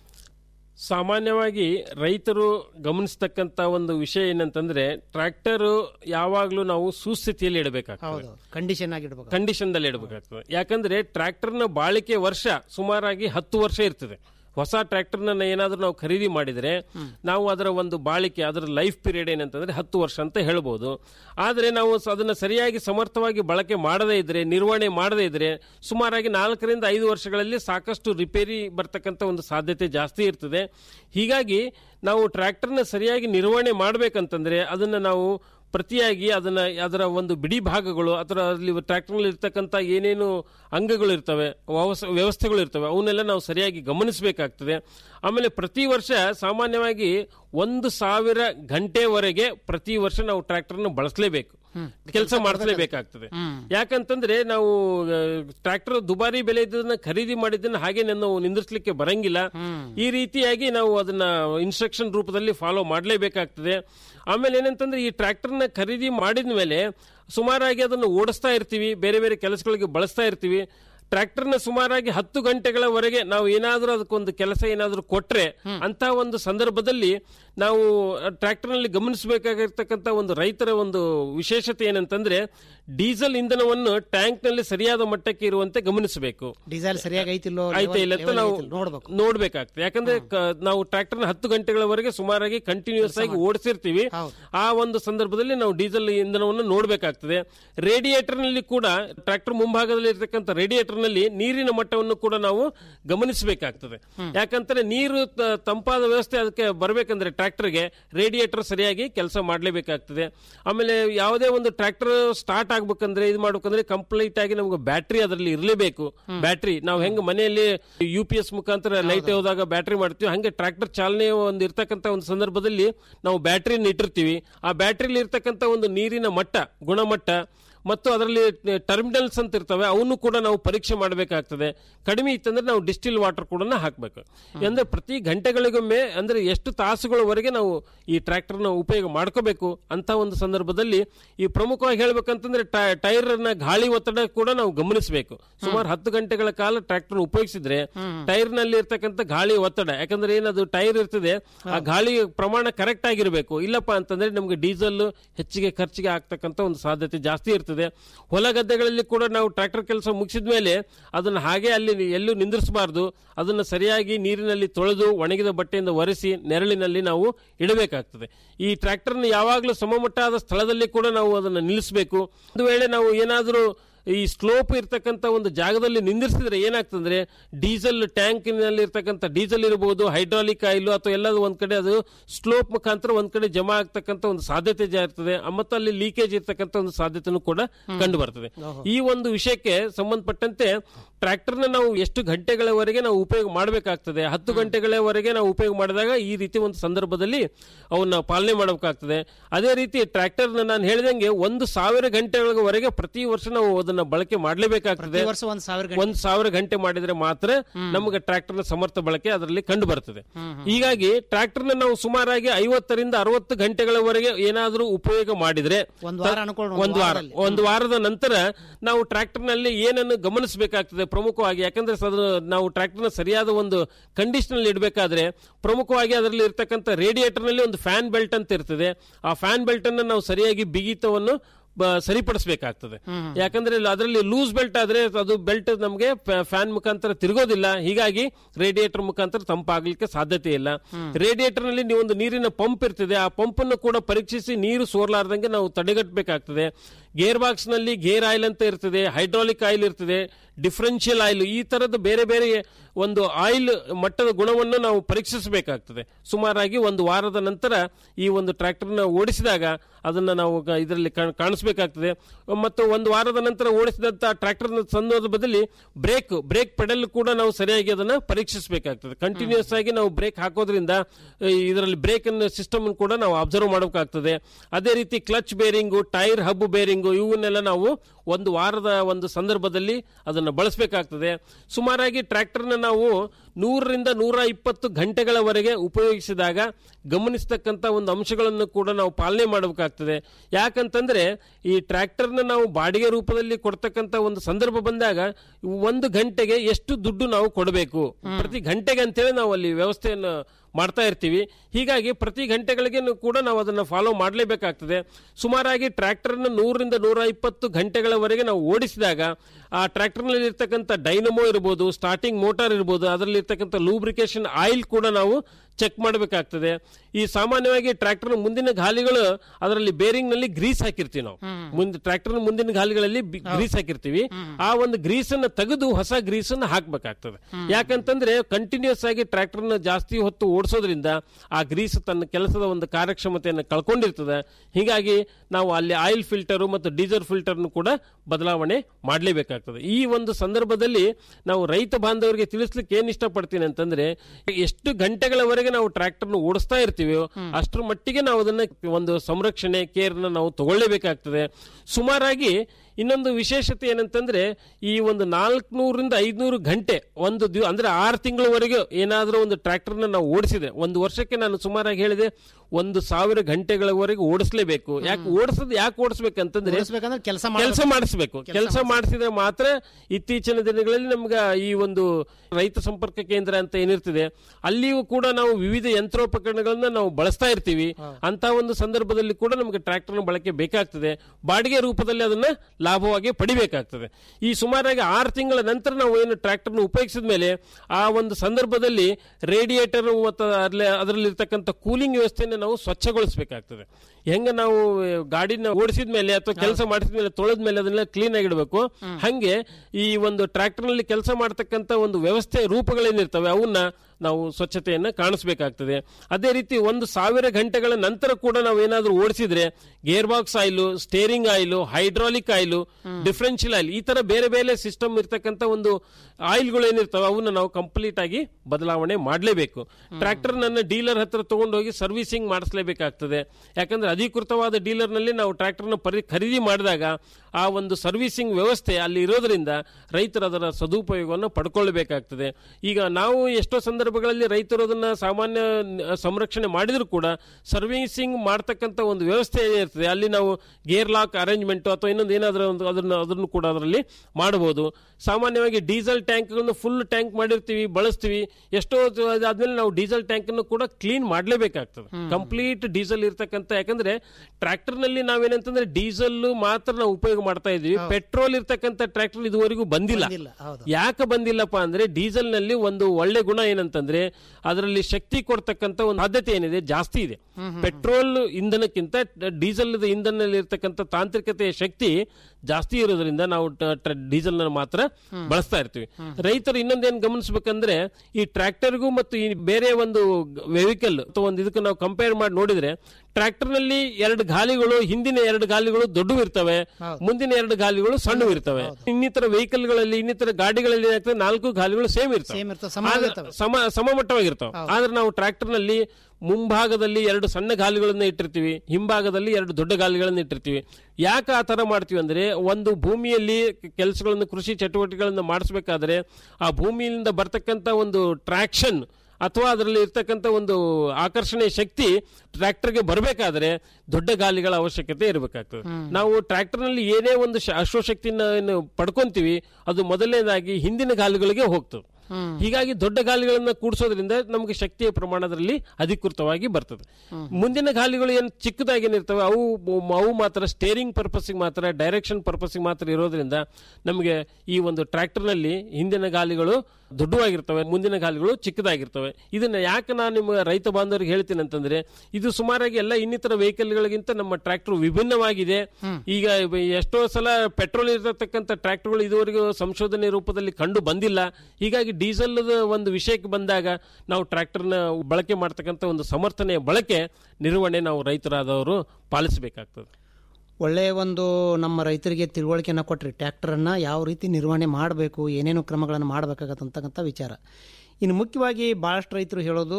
ಸಾಮಾನ್ಯವಾಗಿ ರೈತರು ಗಮನಿಸ್ತಕ್ಕಂಥ ಒಂದು ವಿಷಯ ಏನಂತಂದ್ರೆ ಟ್ರ್ಯಾಕ್ಟರ್ ಯಾವಾಗಲೂ ನಾವು ಸುಸ್ಥಿತಿಯಲ್ಲಿ ಇಡಬೇಕಾಗ್ತದೆ ಹೌದು ಕಂಡೀಷನ್ ಆಗಿಡ್ಬೇಕು ಕಂಡೀಷನ್ದಲ್ಲಿ ಇಡಬೇಕಾಗ್ತದೆ ಯಾಕಂದ್ರೆ ಟ್ರ್ಯಾಕ್ಟರ್ನ ಬಾಳಿಕೆ ವರ್ಷ ಸುಮಾರಾಗಿ ಹತ್ತು ವರ್ಷ ಇರ್ತದೆ ಹೊಸ ಟ್ರ್ಯಾಕ್ಟರ್ನ ಏನಾದರೂ ನಾವು ಖರೀದಿ ಮಾಡಿದರೆ ನಾವು ಅದರ ಒಂದು ಬಾಳಿಕೆ ಅದರ ಲೈಫ್ ಪೀರಿಯಡ್ ಏನಂತಂದ್ರೆ ಹತ್ತು ವರ್ಷ ಅಂತ ಹೇಳ್ಬೋದು ಆದರೆ ನಾವು ಸ- ಅದನ್ನ ಸರಿಯಾಗಿ ಸಮರ್ಥವಾಗಿ ಬಳಕೆ ಮಾಡದೇ ಇದ್ರೆ ನಿರ್ವಹಣೆ ಮಾಡದೇ ಇದ್ರೆ ಸುಮಾರಾಗಿ ನಾಲ್ಕರಿಂದ ಐದು ವರ್ಷಗಳಲ್ಲಿ ಸಾಕಷ್ಟು ರಿಪೇರಿ ಬರ್ತಕ್ಕಂಥ ಒಂದು ಸಾಧ್ಯತೆ ಜಾಸ್ತಿ ಇರ್ತದೆ ಹೀಗಾಗಿ ನಾವು ಟ್ರ್ಯಾಕ್ಟರ್ನ ಸರಿಯಾಗಿ ನಿರ್ವಹಣೆ ಮಾಡಬೇಕಂತಂದ್ರೆ ಅದನ್ನು ನಾವು ಪ್ರತಿಯಾಗಿ ಅದನ್ನ ಅದರ ಒಂದು ಬಿಡಿ ಭಾಗಗಳು ಅದರ ಅಲ್ಲಿ ಟ್ರ್ಯಾಕ್ಟರ್ನಲ್ಲಿ ಇರ್ತಕ್ಕಂಥ ಏನೇನು ಅಂಗಗಳು ಇರ್ತವೆ ವ್ಯವಸ್- ವ್ಯವಸ್ಥೆಗಳು ಇರ್ತವೆ ಅವನ್ನೆಲ್ಲ ನಾವು ಸರಿಯಾಗಿ ಗಮನಿಸಬೇಕಾಗ್ತದೆ ಆಮೇಲೆ ಪ್ರತಿ ವರ್ಷ ಸಾಮಾನ್ಯವಾಗಿ ಒಂದು ಸಾವಿರ ಗಂಟೆವರೆಗೆ ಪ್ರತಿ ವರ್ಷ ನಾವು ಟ್ರ್ಯಾಕ್ಟರ್ನ ಬಳಸಲೇಬೇಕು ಕೆಲಸ ಮಾಡಿಸಲೇಬೇಕಾಗ್ತದೆ ಯಾಕಂತಂದ್ರೆ ನಾವು ಟ್ರ್ಯಾಕ್ಟರ್ ದುಬಾರಿ ಬೆಲೆ ಇದ್ದದನ್ನ ಖರೀದಿ ಮಾಡಿದ್ದನ್ನ ಹಾಗೆ ನಾವು ನಿಂದಿರ್ಸ್ಲಿಕ್ಕೆ ಬರಂಗಿಲ್ಲ ಈ ರೀತಿಯಾಗಿ ನಾವು ಅದನ್ನ ಇನ್ಸ್ಟ್ರಕ್ಷನ್ ರೂಪದಲ್ಲಿ ಫಾಲೋ ಮಾಡಲೇಬೇಕಾಗ್ತದೆ ಆಮೇಲೆ ಏನಂತಂದ್ರೆ ಈ ಟ್ರ್ಯಾಕ್ಟರ್ನ ಖರೀದಿ ಮಾಡಿದ ಮೇಲೆ ಸುಮಾರಾಗಿ ಅದನ್ನು ಓಡಿಸ್ತಾ ಇರ್ತೀವಿ ಬೇರೆ ಬೇರೆ ಕೆಲಸಗಳಿಗೆ ಬಳಸ್ತಾ ಇರ್ತೀವಿ ಟ್ರ್ಯಾಕ್ಟರ್ನ ಸುಮಾರಾಗಿ ಹತ್ತು ಗಂಟೆಗಳವರೆಗೆ ನಾವು ಏನಾದರೂ ಅದಕ್ಕೊಂದು ಕೆಲಸ ಏನಾದರೂ ಕೊಟ್ರೆ ಅಂತ ಒಂದು ಸಂದರ್ಭದಲ್ಲಿ ನಾವು ಟ್ರ್ಯಾಕ್ಟರ್ನಲ್ಲಿ ಗಮನಿಸಬೇಕಾಗಿರ್ತಕ್ಕಂಥ ಒಂದು ರೈತರ ಒಂದು ವಿಶೇಷತೆ ಏನಂತಂದ್ರೆ ಡೀಸೆಲ್ ಇಂಧನವನ್ನು ಟ್ಯಾಂಕ್ನಲ್ಲಿ ಸರಿಯಾದ ಮಟ್ಟಕ್ಕೆ ಇರುವಂತೆ ಗಮನಿಸಬೇಕು ಡೀಸೆಲ್ ಸರಿಯಾಗಿ ಐತಿಲ್ಲೋ ಆಯ್ತಾ ಇಲ್ಲ ಅಂತ level ನಾವು ಐತಿಲ್ಲೋ ನೋಡ್ಬೇಕು ನೋಡ್ಬೇಕಾಗ್ತದೆ ಯಾಕಂದ್ರೆ ಕ- ನಾವು ಟ್ರ್ಯಾಕ್ಟರ್ನ ಹತ್ತು ಗಂಟೆಗಳವರೆಗೆ ಸುಮಾರಾಗಿ ಕಂಟಿನ್ಯೂಸ್ ಆಗಿ ಓಡಿಸಿರ್ತೀವಿ ಆ ಒಂದು ಸಂದರ್ಭದಲ್ಲಿ ನಾವು ಡೀಸೆಲ್ ಇಂಧನವನ್ನು ನೋಡ್ಬೇಕಾಗ್ತದೆ ರೇಡಿಯೇಟರ್ ನಲ್ಲಿ ಕೂಡ ಟ್ರ್ಯಾಕ್ಟರ್ ಮುಂಭಾಗದಲ್ಲಿ ಇರತಕ್ಕಂಥ ರೇಡಿಯೇಟರ್ ನಲ್ಲಿ ನೀರಿನ ಮಟ್ಟವನ್ನು ಕೂಡ ನಾವು ಗಮನಿಸಬೇಕಾಗ್ತದೆ ಯಾಕಂದ್ರೆ ನೀರು ತ- ತಂಪಾದ ವ್ಯವಸ್ಥೆ ಅದಕ್ಕೆ ಬರಬೇಕಂದ್ರೆ ಟ್ರ್ಯಾಕ್ಟರ್ಗೆ ರೇಡಿಯೇಟರ್ ಸರಿಯಾಗಿ ಕೆಲಸ ಮಾಡಲೇಬೇಕಾಗ್ತದೆ ಆಮೇಲೆ ಯಾವುದೇ ಒಂದು ಟ್ರ್ಯಾಕ್ಟರ್ ಸ್ಟಾರ್ಟ್ ಆಗ್ಬೇಕಂದ್ರೆ ಇದು ಮಾಡ್ಬೇಕಂದ್ರೆ ಕಂಪ್ಲೀಟ್ ಆಗಿ ನಮ್ಗೆ ಬ್ಯಾಟ್ರಿ ಅದರಲ್ಲಿ ಇರಲೇಬೇಕು ಬ್ಯಾಟ್ರಿ ನಾವು ಹೆಂಗ್ ಮನೆಯಲ್ಲಿ ಯು ಪಿ ಎಸ್ ಮುಖಾಂತರ ಲೈಟ್ ಹೋದಾಗ ಬ್ಯಾಟ್ರಿ ಮಾಡ್ತೀವಿ ಹಂಗೆ ಟ್ರ್ಯಾಕ್ಟರ್ ಚಾಲನೆ ಒಂದು ಇರ್ತಕ್ಕಂಥ ಒಂದು ಸಂದರ್ಭದಲ್ಲಿ ನಾವು ಬ್ಯಾಟ್ರಿನ ಇಟ್ಟಿರ್ತೀವಿ ಆ ಬ್ಯಾಟ್ರಿಲಿ ಇರ್ತಕ್ಕಂಥ ಒಂದು ನೀರಿನ ಮಟ್ಟ ಗುಣಮಟ್ಟ ಮತ್ತು ಅದರಲ್ಲಿ ಟರ್ಮಿನಲ್ಸ್ ಅಂತ ಇರ್ತವೆ ಅವನು ಕೂಡ ನಾವು ಪರೀಕ್ಷೆ ಮಾಡಬೇಕಾಗ್ತದೆ ಕಡಿಮೆ ಇತ್ತಂದ್ರೆ ನಾವು ಡಿಸ್ಟಿಲ್ ವಾಟರ್ ಕೂಡ ಹಾಕಬೇಕು ಅಂದ್ರೆ ಪ್ರತಿ ಗಂಟೆಗಳಿಗೊಮ್ಮೆ ಅಂದ್ರೆ ಎಷ್ಟು ತಾಸುಗಳವರೆಗೆ ನಾವು ಈ ಟ್ರ್ಯಾಕ್ಟರ್ನ ಉಪಯೋಗ ಮಾಡ್ಕೋಬೇಕು ಅಂತ ಒಂದು ಸಂದರ್ಭದಲ್ಲಿ ಈ ಪ್ರಮುಖವಾಗಿ ಹೇಳ್ಬೇಕಂತಂದ್ರೆ ಟೈರ್ ನ ಗಾಳಿ ಒತ್ತಡ ಕೂಡ ನಾವು ಗಮನಿಸಬೇಕು ಸುಮಾರು ಹತ್ತು ಗಂಟೆಗಳ ಕಾಲ ಟ್ರ್ಯಾಕ್ಟರ್ ಉಪಯೋಗಿಸಿದ್ರೆ ಟೈರ್ ನಲ್ಲಿ ಇರ್ತಕ್ಕಂಥ ಗಾಳಿ ಒತ್ತಡ ಯಾಕಂದ್ರೆ ಏನದು ಟೈರ್ ಇರ್ತದೆ ಆ ಗಾಳಿ ಪ್ರಮಾಣ ಕರೆಕ್ಟ್ ಆಗಿರಬೇಕು ಇಲ್ಲಪ್ಪ ಅಂತಂದ್ರೆ ನಮ್ಗೆ ಡೀಸೆಲ್ ಹೆಚ್ಚಿಗೆ ಖರ್ಚಿಗೆ ಆಗ್ತಕ್ಕಂಥ ಒಂದು ಸಾಧ್ಯತೆ ಜಾಸ್ತಿ ಇರ್ತದೆ ಹೊಲ ಗದ್ದೆಗಳಲ್ಲಿ ಕೂಡ ನಾವು ಟ್ರ್ಯಾಕ್ಟರ್ ಕೆಲಸ ಮುಗಿಸಿದ ಮೇಲೆ ಅದನ್ನ ಹಾಗೆ ಅಲ್ಲಿ ಎಲ್ಲೂ ನಿಂದಿರಿಸಬಾರ್ದು ಅದನ್ನು ಸರಿಯಾಗಿ ನೀರಿನಲ್ಲಿ ತೊಳೆದು ಒಣಗಿದ ಬಟ್ಟೆಯಿಂದ ಒರೆಸಿ ನೆರಳಿನಲ್ಲಿ ನಾವು ಇಡಬೇಕಾಗ್ತದೆ ಈ ಟ್ರ್ಯಾಕ್ಟರ್ನ ಯಾವಾಗಲೂ ಸಮಮಟ್ಟಾದ ಸ್ಥಳದಲ್ಲಿ ಕೂಡ ನಾವು ಅದನ್ನು ನಿಲ್ಲಿಸಬೇಕು ಒಂದು ವೇಳೆ ನಾವು ಏನಾದರೂ ಈ ಸ್ಲೋಪ್ ಇರ್ತಕ್ಕಂಥ ಒಂದು ಜಾಗದಲ್ಲಿ ನಿಂದಿರಿಸಿದ್ರೆ ಏನಾಗ್ತಂದ್ರೆ ಡೀಸೆಲ್ ಟ್ಯಾಂಕಿನಲ್ಲಿ ಇರ್ತಕ್ಕಂಥ ಡೀಸೆಲ್ ಇರಬಹುದು ಹೈಡ್ರಾಲಿಕ್ ಆಯಿಲ್ ಅಥವಾ ಎಲ್ಲದೂ ಒಂದ್ ಕಡೆ ಅದು ಸ್ಲೋಪ್ ಮುಖಾಂತರ ಒಂದ್ ಕಡೆ ಜಮಾ ಆಗ್ತಕ್ಕಂಥ ಒಂದು ಸಾಧ್ಯತೆ ಜಾ ಇರ್ತದೆ ಮತ್ತು ಅಲ್ಲಿ ಲೀಕೇಜ್ ಇರ್ತಕ್ಕಂಥ ಒಂದು ಸಾಧ್ಯತೆನೂ ಕೂಡ ಕಂಡು ಬರ್ತದೆ ಈ ಒಂದು ವಿಷಯಕ್ಕೆ ಸಂಬಂಧಪಟ್ಟಂತೆ ಟ್ರ್ಯಾಕ್ಟರ್ನ ನಾವು ಎಷ್ಟು ಗಂಟೆಗಳವರೆಗೆ ನಾವು ಉಪಯೋಗ ಮಾಡಬೇಕಾಗ್ತದೆ ಹತ್ತು ಗಂಟೆಗಳವರೆಗೆ ನಾವು ಉಪಯೋಗ ಮಾಡಿದಾಗ ಈ ರೀತಿ ಒಂದು ಸಂದರ್ಭದಲ್ಲಿ ಅವನ್ನ ಪಾಲನೆ ಮಾಡಬೇಕಾಗ್ತದೆ ಅದೇ ರೀತಿ ಟ್ರ್ಯಾಕ್ಟರ್ನ ನಾನು ಹೇಳಿದಂಗೆ ಒಂದು ಸಾವಿರ ಗಂಟೆಗಳವರೆಗೆ ಪ್ರತಿ ವರ್ಷ ನಾವು ಅದನ್ನ ಬಳಕೆ ಮಾಡಲೇಬೇಕಾಗ್ತದೆ ಪ್ರತಿ ವರ್ಷ ಒಂದ್ ಸಾವಿರ ಗಂಟೆ ಒಂದ್ ಸಾವಿರ ಗಂಟೆ ಮಾಡಿದ್ರೆ ಮಾತ್ರ ನಮಗೆ ಟ್ರ್ಯಾಕ್ಟರ್ ನ ಸಮರ್ಥ ಬಳಕೆ ಅದರಲ್ಲಿ ಕಂಡು ಬರ್ತದೆ ಹೀಗಾಗಿ ಟ್ರ್ಯಾಕ್ಟರ್ ನ ನಾವು ಸುಮಾರಾಗಿ ಐವತ್ತರಿಂದ ಅರವತ್ತು ಗಂಟೆಗಳವರೆಗೆ ಏನಾದರೂ ಉಪಯೋಗ ಮಾಡಿದ್ರೆ ಒಂದ್ ವಾರ ಅನ್ಕೊಳ್ಳೋಣ, ಒಂದು ವಾರ ಒಂದು ವಾರದ ನಂತರ ನಾವು ಟ್ರ್ಯಾಕ್ಟರ್ ನಲ್ಲಿ ಏನನ್ನು ಗಮನಿಸಬೇಕಾಗ್ತದೆ ಪ್ರಮುಖವಾಗಿ ಯಾಕಂದ್ರೆ ಅದು ನಾವು ಟ್ರ್ಯಾಕ್ಟರ್ ನ ಸರಿಯಾದ ಒಂದು ಕಂಡೀಷನ್ ಅಲ್ಲಿ ಇಡಬೇಕಾದ್ರೆ ಪ್ರಮುಖವಾಗಿ ಅದರಲ್ಲಿ ಇರ್ತಕ್ಕಂಥ ರೇಡಿಯೇಟರ್ ನಲ್ಲಿ ಒಂದು ಫ್ಯಾನ್ ಬೆಲ್ಟ್ ಅಂತ ಇರ್ತದೆ ಆ ಫ್ಯಾನ್ ಬೆಲ್ಟ್ ಅನ್ನು ನಾವು ಸರಿಯಾಗಿ ಬಿಗಿತವನ್ನು ಬ- ಸರಿಪಡಿಸಬೇಕಾಗ್ತದೆ ಯಾಕಂದ್ರೆ ಅದರಲ್ಲಿ ಲೂಸ್ ಬೆಲ್ಟ್ ಆದ್ರೆ ಅದು ಬೆಲ್ಟ್ ನಮಗೆ ಫ್ಯಾನ್ ಮುಖಾಂತರ ತಿರುಗೋದಿಲ್ಲ ಹೀಗಾಗಿ ರೇಡಿಯೇಟರ್ ಮುಖಾಂತರ ತಂಪಾಗ್ಲಿಕ್ಕೆ ಸಾಧ್ಯತೆ ಇಲ್ಲ ರೇಡಿಯೇಟರ್ ನಲ್ಲಿ ನೀವು ಒಂದು ನೀರಿನ ಪಂಪ್ ಇರ್ತದೆ ಆ ಪಂಪ್ ಅನ್ನು ಕೂಡ ಪರೀಕ್ಷಿಸಿ ನೀರು ಸೋರ್ಲಾರ್ದಂಗೆ ನಾವು ತಡೆಗಟ್ಟಬೇಕಾಗ್ತದೆ ಗೇರ್ ಬಾಕ್ಸ್ ನಲ್ಲಿ ಗೇರ್ ಆಯಿಲ್ ಅಂತ ಇರ್ತದೆ ಹೈಡ್ರಾಲಿಕ್ ಆಯಿಲ್ ಇರ್ತದೆ ಡಿಫರೆನ್ಷಿಯಲ್ ಆಯಿಲ್ ಈ ತರದ ಬೇರೆ ಬೇರೆ ಒಂದು ಆಯಿಲ್ ಮಟ್ಟದ ಗುಣವನ್ನು ನಾವು ಪರೀಕ್ಷಿಸಬೇಕಾಗ್ತದೆ ಸುಮಾರಾಗಿ ಒಂದು ವಾರದ ನಂತರ ಈ ಒಂದು ಟ್ರ್ಯಾಕ್ಟರ್ನ ಓಡಿಸಿದಾಗ ಅದನ್ನ ನಾವು ಇದರಲ್ಲಿ ಕಾಣಿಸಬೇಕಾಗ್ತದೆ ಮತ್ತು ಒಂದು ವಾರದ ನಂತರ ಓಡಿಸಿದಂತ ಟ್ರ್ಯಾಕ್ಟರ್ನ ಸಂದರ್ಭದಲ್ಲಿ ಬ್ರೇಕ್ ಬ್ರೇಕ್ ಪೆಡಲ್ ಕೂಡ ನಾವು ಸರಿಯಾಗಿ ಅದನ್ನ ಪರೀಕ್ಷಿಸಬೇಕಾಗ್ತದೆ ಕಂಟಿನ್ಯೂಸ್ ಆಗಿ ನಾವು ಬ್ರೇಕ್ ಹಾಕೋದ್ರಿಂದ ಇದರಲ್ಲಿ ಬ್ರೇಕ್ ಸಿಸ್ಟಮ್ ಕೂಡ ನಾವು ಅಬ್ಸರ್ವ್ ಮಾಡಬೇಕಾಗ್ತದೆ ಅದೇ ರೀತಿ clutch bearing tyre hub bearing ಇವನ್ನೆಲ್ಲ ನಾವು ಒಂದು ವಾರದ ಒಂದು ಸಂದರ್ಭದಲ್ಲಿ ಅದನ್ನು ಬಳಸಬೇಕಾಗ್ತದೆ ಸುಮಾರಾಗಿ ಟ್ರ್ಯಾಕ್ಟರ್ನ ನಾವು ನೂರರಿಂದ ನೂರ ಇಪ್ಪತ್ತು ಗಂಟೆಗಳವರೆಗೆ ಉಪಯೋಗಿಸಿದಾಗ ಗಮನಿಸತಕ್ಕಂಥ ಒಂದು ಅಂಶಗಳನ್ನು ಕೂಡ ನಾವು ಪಾಲನೆ ಮಾಡಬೇಕಾಗ್ತದೆ ಯಾಕಂತಂದ್ರೆ ಈ ಟ್ರ್ಯಾಕ್ಟರ್ನ ನಾವು ಬಾಡಿಗೆ ರೂಪದಲ್ಲಿ ಕೊಡ್ತಕ್ಕಂಥ ಒಂದು ಸಂದರ್ಭ ಬಂದಾಗ ಒಂದು ಗಂಟೆಗೆ ಎಷ್ಟು ದುಡ್ಡು ನಾವು ಕೊಡಬೇಕು ಪ್ರತಿ ಗಂಟೆಗೆ ಅಂತೇಳಿ ನಾವು ಅಲ್ಲಿ ವ್ಯವಸ್ಥೆಯನ್ನು ಮಾಡ್ತಾ ಇರ್ತೀವಿ ಹೀಗಾಗಿ ಪ್ರತಿ ಗಂಟೆಗಳಿಗೆ ಕೂಡ ನಾವು ಅದನ್ನು ಫಾಲೋ ಮಾಡಲೇಬೇಕಾಗ್ತದೆ ಸುಮಾರಾಗಿ ಟ್ರ್ಯಾಕ್ಟರ್ನ ನೂರರಿಂದ ನೂರ ಇಪ್ಪತ್ತು ಗಂಟೆಗಳವರೆಗೆ ನಾವು ಓಡಿಸಿದಾಗ ಆ ಟ್ರ್ಯಾಕ್ಟರ್ನಲ್ಲಿ ಇರ್ತಕ್ಕಂಥ ಡೈನಮೋ ಇರ್ಬೋದು ಸ್ಟಾರ್ಟಿಂಗ್ ಮೋಟಾರ್ ಇರ್ಬೋದು ಅದರಲ್ಲಿ ಇರ್ತಕ್ಕಂಥ ಲೂಬ್ರಿಕೇಶನ್ ಆಯಿಲ್ ಕೂಡ ನಾವು ಚೆಕ್ ಮಾಡಬೇಕಾಗ್ತದೆ ಈ ಸಾಮಾನ್ಯವಾಗಿ ಟ್ರ್ಯಾಕ್ಟರ್ ಮುಂದಿನ ಗಾಲಿಗಳು ಅದರಲ್ಲಿ ಬೇರಿಂಗ್ ನಲ್ಲಿ ಗ್ರೀಸ್ ಹಾಕಿರ್ತೀವಿ ನಾವು ಮುಂದೆ ಟ್ರ್ಯಾಕ್ಟರ್ ಮುಂದಿನ ಗಾಲಿಗಳಲ್ಲಿ ಗ್ರೀಸ್ ಹಾಕಿರ್ತೀವಿ ಆ ಒಂದು ಗ್ರೀಸ್ ಅನ್ನ ತೆಗೆದು ಹೊಸ ಗ್ರೀಸ್ ಅನ್ನ ಹಾಕ್ಬೇಕಾಗ್ತದೆ ಯಾಕಂತಂದ್ರೆ ಕಂಟಿನ್ಯೂಸ್ ಆಗಿ ಟ್ರ್ಯಾಕ್ಟರ್ ನ ಜಾಸ್ತಿ ಹೊತ್ತು ಓಡಿಸೋದ್ರಿಂದ ಆ ಗ್ರೀಸ್ ತನ್ನ ಕೆಲಸದ ಒಂದು ಕಾರ್ಯಕ್ಷಮತೆಯನ್ನು ಕಳ್ಕೊಂಡಿರ್ತದೆ ಹೀಗಾಗಿ ನಾವು ಅಲ್ಲಿ ಆಯಿಲ್ ಫಿಲ್ಟರ್ ಮತ್ತು ಡೀಸೆಲ್ ಫಿಲ್ಟರ್ ಕೂಡ ಬದಲಾವಣೆ ಮಾಡಲೇಬೇಕಾಗ್ತದೆ ಈ ಒಂದು ಸಂದರ್ಭದಲ್ಲಿ ನಾವು ರೈತ ಬಾಂಧವರಿಗೆ ತಿಳಿಸ್ಲಿಕ್ಕೆ ಏನ್ ಇಷ್ಟಪಡ್ತೀನಿ ಅಂತಂದ್ರೆ ಎಷ್ಟು ಗಂಟೆಗಳವರೆಗೆ ನಾವು ಟ್ರ್ಯಾಕ್ಟರ್ನ ಓಡಿಸ್ತಾ ಇರ್ತೀವಿ ಅಷ್ಟರ ಮಟ್ಟಿಗೆ ನಾವು ಅದನ್ನ ಒಂದು ಸಂರಕ್ಷಣೆ ಕೇರ್ನ ನಾವು ತಗೊಳ್ಳೇಬೇಕಾಗ್ತದೆ ಸುಮಾರಾಗಿ ಇನ್ನೊಂದು ವಿಶೇಷತೆ ಏನಂತಂದ್ರೆ ಈ ಒಂದು ನಾಲ್ಕುನೂರಿಂದ ಐದ್ನೂರು ಗಂಟೆ ಒಂದು ದಿವ ಅಂದ್ರೆ ಆರು ತಿಂಗಳವರೆಗೆ ಏನಾದರೂ ಒಂದು ಟ್ರ್ಯಾಕ್ಟರ್ನ ನಾವು ಓಡಿಸಿದೆ ಒಂದು ವರ್ಷಕ್ಕೆ ನಾನು ಸುಮಾರಾಗಿ ಹೇಳಿದೆ ಒಂದು ಸಾವಿರ ಗಂಟೆಗಳವರೆಗೆ ಓಡಿಸ್ಲೇಬೇಕು ಯಾಕೆ ಓಡಿಸೋದು ಯಾಕೆ ಓಡಿಸ್ಬೇಕಂತಂದ್ರೆ ಓಡಿಸ್ಬೇಕಂದ್ರೆ ಕೆಲಸ ಕೆಲಸ ಮಾಡಿಸ್ಬೇಕು ಕೆಲಸ ಮಾಡಿಸಿದ್ರೆ ಮಾತ್ರ ಇತ್ತೀಚಿನ ದಿನಗಳಲ್ಲಿ ನಮ್ಗೆ ಈ ಒಂದು ರೈತ ಸಂಪರ್ಕ ಕೇಂದ್ರ ಅಂತ ಏನಿರ್ತದೆ ಅಲ್ಲಿಯೂ ಕೂಡ ನಾವು ವಿವಿಧ ಯಂತ್ರೋಪಕರಣಗಳನ್ನ ನಾವು ಬಳಸ್ತಾ ಇರ್ತೀವಿ ಅಂತ ಒಂದು ಸಂದರ್ಭದಲ್ಲಿ ಕೂಡ ನಮಗೆ ಟ್ರ್ಯಾಕ್ಟರ್ನ ಬಳಕೆ ಬೇಕಾಗ್ತದೆ ಬಾಡಿಗೆ ರೂಪದಲ್ಲಿ ಅದನ್ನ ಲಾಭವಾಗಿ ಪಡಿಬೇಕಾಗ್ತದೆ ಈ ಸುಮಾರಾಗಿ ಆರು ತಿಂಗಳ ನಂತರ ನಾವು ಏನು ಟ್ರ್ಯಾಕ್ಟರ್ನ ಉಪಯೋಗಿಸಿದ ಮೇಲೆ ಆ ಒಂದು ಸಂದರ್ಭದಲ್ಲಿ ರೇಡಿಯೇಟರ್ ಮತ್ತು ಅದರಲ್ಲಿರ್ತಕ್ಕಂಥ ಕೂಲಿಂಗ್ ವ್ಯವಸ್ಥೆಯನ್ನು ನಾವು ಸ್ವಚ್ಛಗೊಳಿಸಬೇಕಾಗ್ತದೆ ಹೆಂಗ ನಾವು ಗಾಡಿನ ಓಡಿಸಿದ ಮೇಲೆ ಅಥವಾ ಕೆಲಸ ಮಾಡಿಸಿದ ಮೇಲೆ ತೊಳೆದ ಮೇಲೆ ಅದನ್ನೆಲ್ಲ ಕ್ಲೀನ್ ಆಗಿಡಬೇಕು ಹಂಗೆ ಈ ಒಂದು ಟ್ರ್ಯಾಕ್ಟರ್ ನಲ್ಲಿ ಕೆಲಸ ಮಾಡತಕ್ಕಂತ ಒಂದು ವ್ಯವಸ್ಥೆ ರೂಪಗಳೇನಿರ್ತವೆ ಅವನ್ನ ನಾವು ಸ್ವಚ್ಛತೆಯನ್ನ ಕಾಣಿಸ್ಬೇಕಾಗ್ತದೆ ಅದೇ ರೀತಿ ಒಂದು ಸಾವಿರ ಗಂಟೆಗಳ ನಂತರ ಕೂಡ ನಾವು ಏನಾದ್ರೂ ಓಡಿಸಿದ್ರೆ gear box oil steering oil hydraulic oil differential oil ಈ ತರ ಬೇರೆ ಬೇರೆ ಸಿಸ್ಟಮ್ ಇರ್ತಕ್ಕಂಥ ಒಂದು ಆಯಿಲ್ಗಳು ಏನಿರ್ತವೆ ಅವನ್ನ ನಾವು ಕಂಪ್ಲೀಟ್ ಆಗಿ ಬದಲಾವಣೆ ಮಾಡಲೇಬೇಕು ಟ್ರ್ಯಾಕ್ಟರ್ ನನ್ನ ಡೀಲರ್ ಹತ್ರ ತಗೊಂಡೋಗಿ ಸರ್ವಿಸಿಂಗ್ ಮಾಡಿಸ್ಲೇಬೇಕಾಗ್ತದೆ ಯಾಕಂದ್ರೆ ಅಧಿಕೃತವಾದ ಡೀಲರ್ ನಲ್ಲಿ ನಾವು ಟ್ರ್ಯಾಕ್ಟರ್ನ ಪರಿ ಖರೀದಿ ಮಾಡಿದಾಗ ಆ ಒಂದು ಸರ್ವಿಸಿಂಗ್ ವ್ಯವಸ್ಥೆ ಅಲ್ಲಿ ಇರೋದ್ರಿಂದ ರೈತರು ಅದರ ಸದುಪಯೋಗವನ್ನು ಪಡ್ಕೊಳ್ಬೇಕಾಗ್ತದೆ ಈಗ ನಾವು ಎಷ್ಟೋ ಸಂದರ್ಭಗಳಲ್ಲಿ ರೈತರು ಅದನ್ನ ಸಾಮಾನ್ಯ ನ- ಸಂರಕ್ಷಣೆ ಮಾಡಿದ್ರು ಕೂಡ ಸರ್ವಿಸಿಂಗ್ ಮಾಡ್ತಕ್ಕಂಥ ಒಂದು ವ್ಯವಸ್ಥೆ ಏನಿರ್ತದೆ ಅಲ್ಲಿ ನಾವು ಗೇರ್ ಲಾಕ್ ಅರೇಂಜ್ಮೆಂಟ್ ಅಥವಾ ಇನ್ನೊಂದು ಏನಾದರೂ ಒಂದು ಅದನ್ನು ಅದನ್ನು ಕೂಡ ಅದರಲ್ಲಿ ಮಾಡಬಹುದು ಸಾಮಾನ್ಯವಾಗಿ ಡೀಸೆಲ್ ಟ್ಯಾಂಕ್ಗಳನ್ನು ಫುಲ್ ಟ್ಯಾಂಕ್ ಮಾಡಿರ್ತೀವಿ ಬಳಸ್ತೀವಿ ಎಷ್ಟೋ ಹೊತ್ತು ಅದಾದ್ಮೇಲೆ ನಾವು ಡೀಸೆಲ್ ಟ್ಯಾಂಕ್ ಅನ್ನು ಕೂಡ ಕ್ಲೀನ್ ಮಾಡಲೇಬೇಕಾಗ್ತದೆ ಕಂಪ್ಲೀಟ್ ಡೀಸೆಲ್ ಇರ್ತಕ್ಕಂಥ ಯಾಕಂದ್ರೆ ಟ್ರ್ಯಾಕ್ಟರ್ ನಲ್ಲಿ ನಾವೇನಂತಂದ್ರೆ ಡೀಸೆಲ್ ಮಾತ್ರ ನಾವು ಉಪಯೋಗ ಮಾಡ್ತಾ ಇದೀವಿ ಪೆಟ್ರೋಲ್ ಇರ್ತಕ್ಕಂಥ ಟ್ರ್ಯಾಕ್ಟರ್ ಇದುವರೆಗೂ ಬಂದಿಲ್ಲ ಬಂದಿಲ್ಲ, ಹೌದು. ಯಾಕೆ ಬಂದಿಲ್ಲಪ್ಪ ಅಂದ್ರೆ ಡೀಸೆಲ್ ನಲ್ಲಿ ಒಂದು ಒಳ್ಳೆ ಗುಣ ಏನಂತಂದ್ರೆ ಅದರಲ್ಲಿ ಶಕ್ತಿ ಕೊಡ್ತಕ್ಕಂಥ ಒಂದು ಸಾಧ್ಯತೆ ಏನಿದೆ ಜಾಸ್ತಿ ಇದೆ ಪೆಟ್ರೋಲ್ ಇಂಧನಕ್ಕಿಂತ ಡೀಸೆಲ್ ಇಂಧನದಲ್ಲಿ ಇರ್ತಕ್ಕಂಥ ತಾಂತ್ರಿಕತೆಯ ಶಕ್ತಿ ಜಾಸ್ತಿ ಇರೋದ್ರಿಂದ ನಾವು ಡೀಸೆಲ್ ಮಾತ್ರ ಬಳಸ್ತಾ ಇರ್ತೀವಿ ರೈತರು ಇನ್ನೊಂದೇನು ಗಮನಿಸಬೇಕಂದ್ರೆ ಈ ಟ್ರ್ಯಾಕ್ಟರ್ಗೂ ಮತ್ತು ಈ ಬೇರೆ ಒಂದು ವೆಹಿಕಲ್ ಅಥವಾ ಒಂದು ಇದಕ್ಕೆ ನಾವು ಕಂಪೇರ್ ಮಾಡಿ ನೋಡಿದ್ರೆ ಟ್ರ್ಯಾಕ್ಟರ್ ನಲ್ಲಿ ಎರಡು ಗಾಲಿಗಳು ಹಿಂದಿನ ಎರಡು ಗಾಲಿಗಳು ದೊಡ್ಡವು ಇರ್ತವೆ ಮುಂದಿನ ಎರಡು ಗಾಲಿಗಳು ಸಣ್ಣವು ಇರ್ತವೆ ಇನ್ನಿತರ ವೆಹಿಕಲ್ ಗಳಲ್ಲಿ ಇನ್ನಿತರ ಗಾಡಿಗಳಲ್ಲಿ ಏನಾಗ್ತದೆ ನಾಲ್ಕು ಗಾಲಿಗಳು ಸೇಮ್ ಇರ್ತವೆ Same ಇರ್ತವೆ, ಸಮಾನವಾಗಿರ್ತವೆ. ಆದ್ರೆ- ಸಮ ಸಮಮಟ್ಟವಾಗಿರ್ತಾವೆ ಆದ್ರೆ ನಾವು ಟ್ರ್ಯಾಕ್ಟರ್ ನಲ್ಲಿ ಮುಂಭಾಗದಲ್ಲಿ ಎರಡು ಸಣ್ಣ ಗಾಲಿಗಳನ್ನ ಇಟ್ಟಿರ್ತೀವಿ ಹಿಂಭಾಗದಲ್ಲಿ ಎರಡು ದೊಡ್ಡ ಗಾಲಿಗಳನ್ನ ಇಟ್ಟಿರ್ತೀವಿ ಯಾಕೆ ಆ ತರ ಮಾಡ್ತೀವಿ ಅಂದ್ರೆ ಒಂದು ಭೂಮಿಯಲ್ಲಿ ಕೆಲಸಗಳನ್ನು ಕೃಷಿ ಚಟುವಟಿಕೆಗಳನ್ನು ಮಾಡಿಸ್ಬೇಕಾದ್ರೆ ಆ ಭೂಮಿಯಿಂದ ಬರ್ತಕ್ಕಂಥ ಒಂದು ಟ್ರಾಕ್ಷನ್ ಅಥವಾ ಅದರಲ್ಲಿ ಇರ್ತಕ್ಕಂಥ ಒಂದು ಆಕರ್ಷಣೆ ಶಕ್ತಿ ಟ್ರ್ಯಾಕ್ಟರ್ಗೆ ಬರಬೇಕಾದ್ರೆ ದೊಡ್ಡ ಗಾಲಿಗಳ ಅವಶ್ಯಕತೆ ಇರಬೇಕಾಗ್ತದೆ ನಾವು ಟ್ರ್ಯಾಕ್ಟರ್ನಲ್ಲಿ ಏನೇ ಒಂದು ಶ- ಅಶ್ವಶಕ್ತಿನ ಏನು ಪಡ್ಕೊಂತೀವಿ ಅದು ಮೊದಲನೇದಾಗಿ ಹಿಂದಿನ ಗಾಲಿಗಳಿಗೆ ಹೋಗ್ತದೆ ಹೀಗಾಗಿ ದೊಡ್ಡ ಗಾಲಿಗಳನ್ನ ಕೂಡಿಸೋದ್ರಿಂದ ನಮಗೆ ಶಕ್ತಿಯ ಪ್ರಮಾಣದಲ್ಲಿ ಅಧಿಕೃತವಾಗಿ ಬರ್ತದೆ ಮುಂದಿನ ಗಾಲಿಗಳು ಏನು ಚಿಕ್ಕದಾಗಿ ಏನಿರ್ತವೆ ಅವು ಅವು ಮಾತ್ರ ಸ್ಟೇರಿಂಗ್ ಪರ್ಪಸ್ಗೆ ಮಾತ್ರ ಡೈರೆಕ್ಷನ್ ಪರ್ಪಸ್ಗೆ ಮಾತ್ರ ಇರೋದ್ರಿಂದ ನಮಗೆ ಈ ಒಂದು ಟ್ರ್ಯಾಕ್ಟರ್ನಲ್ಲಿ ಹಿಂದಿನ ಗಾಲಿಗಳು ದೊಡ್ಡವಾಗಿರ್ತವೆ ಮುಂದಿನ ಗಾಲಿಗಳು ಚಿಕ್ಕದಾಗಿರ್ತವೆ ಇದನ್ನ ಯಾಕೆ ನಾನು ನಿಮ್ಮ ರೈತ ಬಾಂಧವರಿಗೆ ಹೇಳ್ತೀನಿ ಅಂತಂದ್ರೆ ಇದು ಸುಮಾರಾಗಿ ಎಲ್ಲ ಇನ್ನಿತರ ವೆಹಿಕಲ್ಗಳಿಗಿಂತ ನಮ್ಮ ಟ್ರ್ಯಾಕ್ಟರ್ ವಿಭಿನ್ನವಾಗಿದೆ ಈಗ ಎಷ್ಟೋ ಸಲ ಪೆಟ್ರೋಲ್ ಇರತಕ್ಕಂಥ ಟ್ರ್ಯಾಕ್ಟರ್ಗಳು ಇದುವರೆಗೂ ಸಂಶೋಧನೆ ರೂಪದಲ್ಲಿ ಕಂಡು ಬಂದಿಲ್ಲ ಹೀಗಾಗಿ ಡೀಸೆಲ್ ಒಂದು ವಿಷಯಕ್ಕೆ ಬಂದಾಗ ನಾವು ಟ್ರ್ಯಾಕ್ಟರ್ನ ಬಳಕೆ ಮಾಡ್ತಕ್ಕಂಥ ಒಂದು ಸಮರ್ಥನೆಯ ಬಳಕೆ ನಿರ್ವಹಣೆ ನಾವು ರೈತರಾದವರು ಪಾಲಿಸಬೇಕಾಗ್ತದೆ ಒಳ್ಳೆಯ ಒಂದು ನಮ್ಮ ರೈತರಿಗೆ ತಿಳುವಳಿಕೆಯನ್ನು ಕೊಟ್ಟರೆ ಟ್ರ್ಯಾಕ್ಟರನ್ನು ಯಾವ ರೀತಿ ನಿರ್ವಹಣೆ ಮಾಡಬೇಕು ಏನೇನು ಕ್ರಮಗಳನ್ನು ಮಾಡಬೇಕಾಗತ್ತಂತಕ್ಕಂಥ ವಿಚಾರ ಇನ್ನು ಮುಖ್ಯವಾಗಿ ಭಾಳಷ್ಟು ರೈತರು ಹೇಳೋದು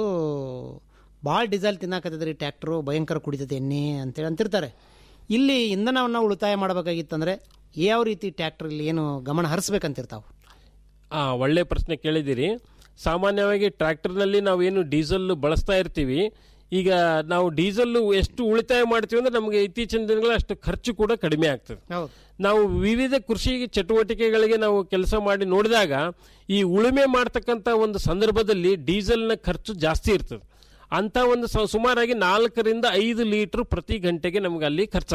ಭಾಳ ಡೀಸೆಲ್ ತಿನ್ನಾಕತ್ತಿದ್ರಿ ಟ್ರ್ಯಾಕ್ಟ್ರು ಭಯಂಕರ ಕುಡಿತದೆ ಎಣ್ಣೆ ಅಂತೇಳಿ ಅಂತಿರ್ತಾರೆ ಇಲ್ಲಿ ಇಂಧನವನ್ನು ಉಳಿತಾಯ ಮಾಡಬೇಕಾಗಿತ್ತಂದ್ರೆ ಯಾವ ರೀತಿ ಟ್ರ್ಯಾಕ್ಟ್ರಲ್ಲಿ ಏನು ಗಮನ ಹರಿಸ್ಬೇಕಂತಿರ್ತಾವೆ ಆ ಒಳ್ಳೆ ಪ್ರಶ್ನೆ ಕೇಳಿದ್ದೀರಿ ಸಾಮಾನ್ಯವಾಗಿ ಟ್ರ್ಯಾಕ್ಟರ್ನಲ್ಲಿ ನಾವೇನು ಡೀಸೆಲ್ ಬಳಸ್ತಾ ಇರ್ತೀವಿ ಈಗ ನಾವು ಡೀಸೆಲ್ ಎಷ್ಟು ಉಳಿತಾಯ ಮಾಡ್ತೀವಿ ಅಂದ್ರೆ ನಮಗೆ ಇತ್ತೀಚಿನ ದಿನಗಳ ಅಷ್ಟು ಖರ್ಚು ಕೂಡ ಕಡಿಮೆ ಆಗ್ತದೆ ಹೌದು ನಾವು ವಿವಿಧ ಕೃಷಿ ಚಟುವಟಿಕೆಗಳಿಗೆ ನಾವು ಕೆಲಸ ಮಾಡಿ ನೋಡಿದಾಗ ಈ ಉಳುಮೆ ಮಾಡ್ತಕ್ಕಂಥ ಒಂದು ಸಂದರ್ಭದಲ್ಲಿ ಡೀಸೆಲ್ನ ಖರ್ಚು ಜಾಸ್ತಿ ಇರ್ತದೆ ಅಂತ ಒಂದು ಸ- ಸುಮಾರಾಗಿ ನಾಲ್ಕರಿಂದ ಐದು ಲೀಟರ್ ಪ್ರತಿ ಗಂಟೆಗೆ ನಮ್ಗೆ ಅಲ್ಲಿ ಖರ್ಚಾಗ್ತದೆ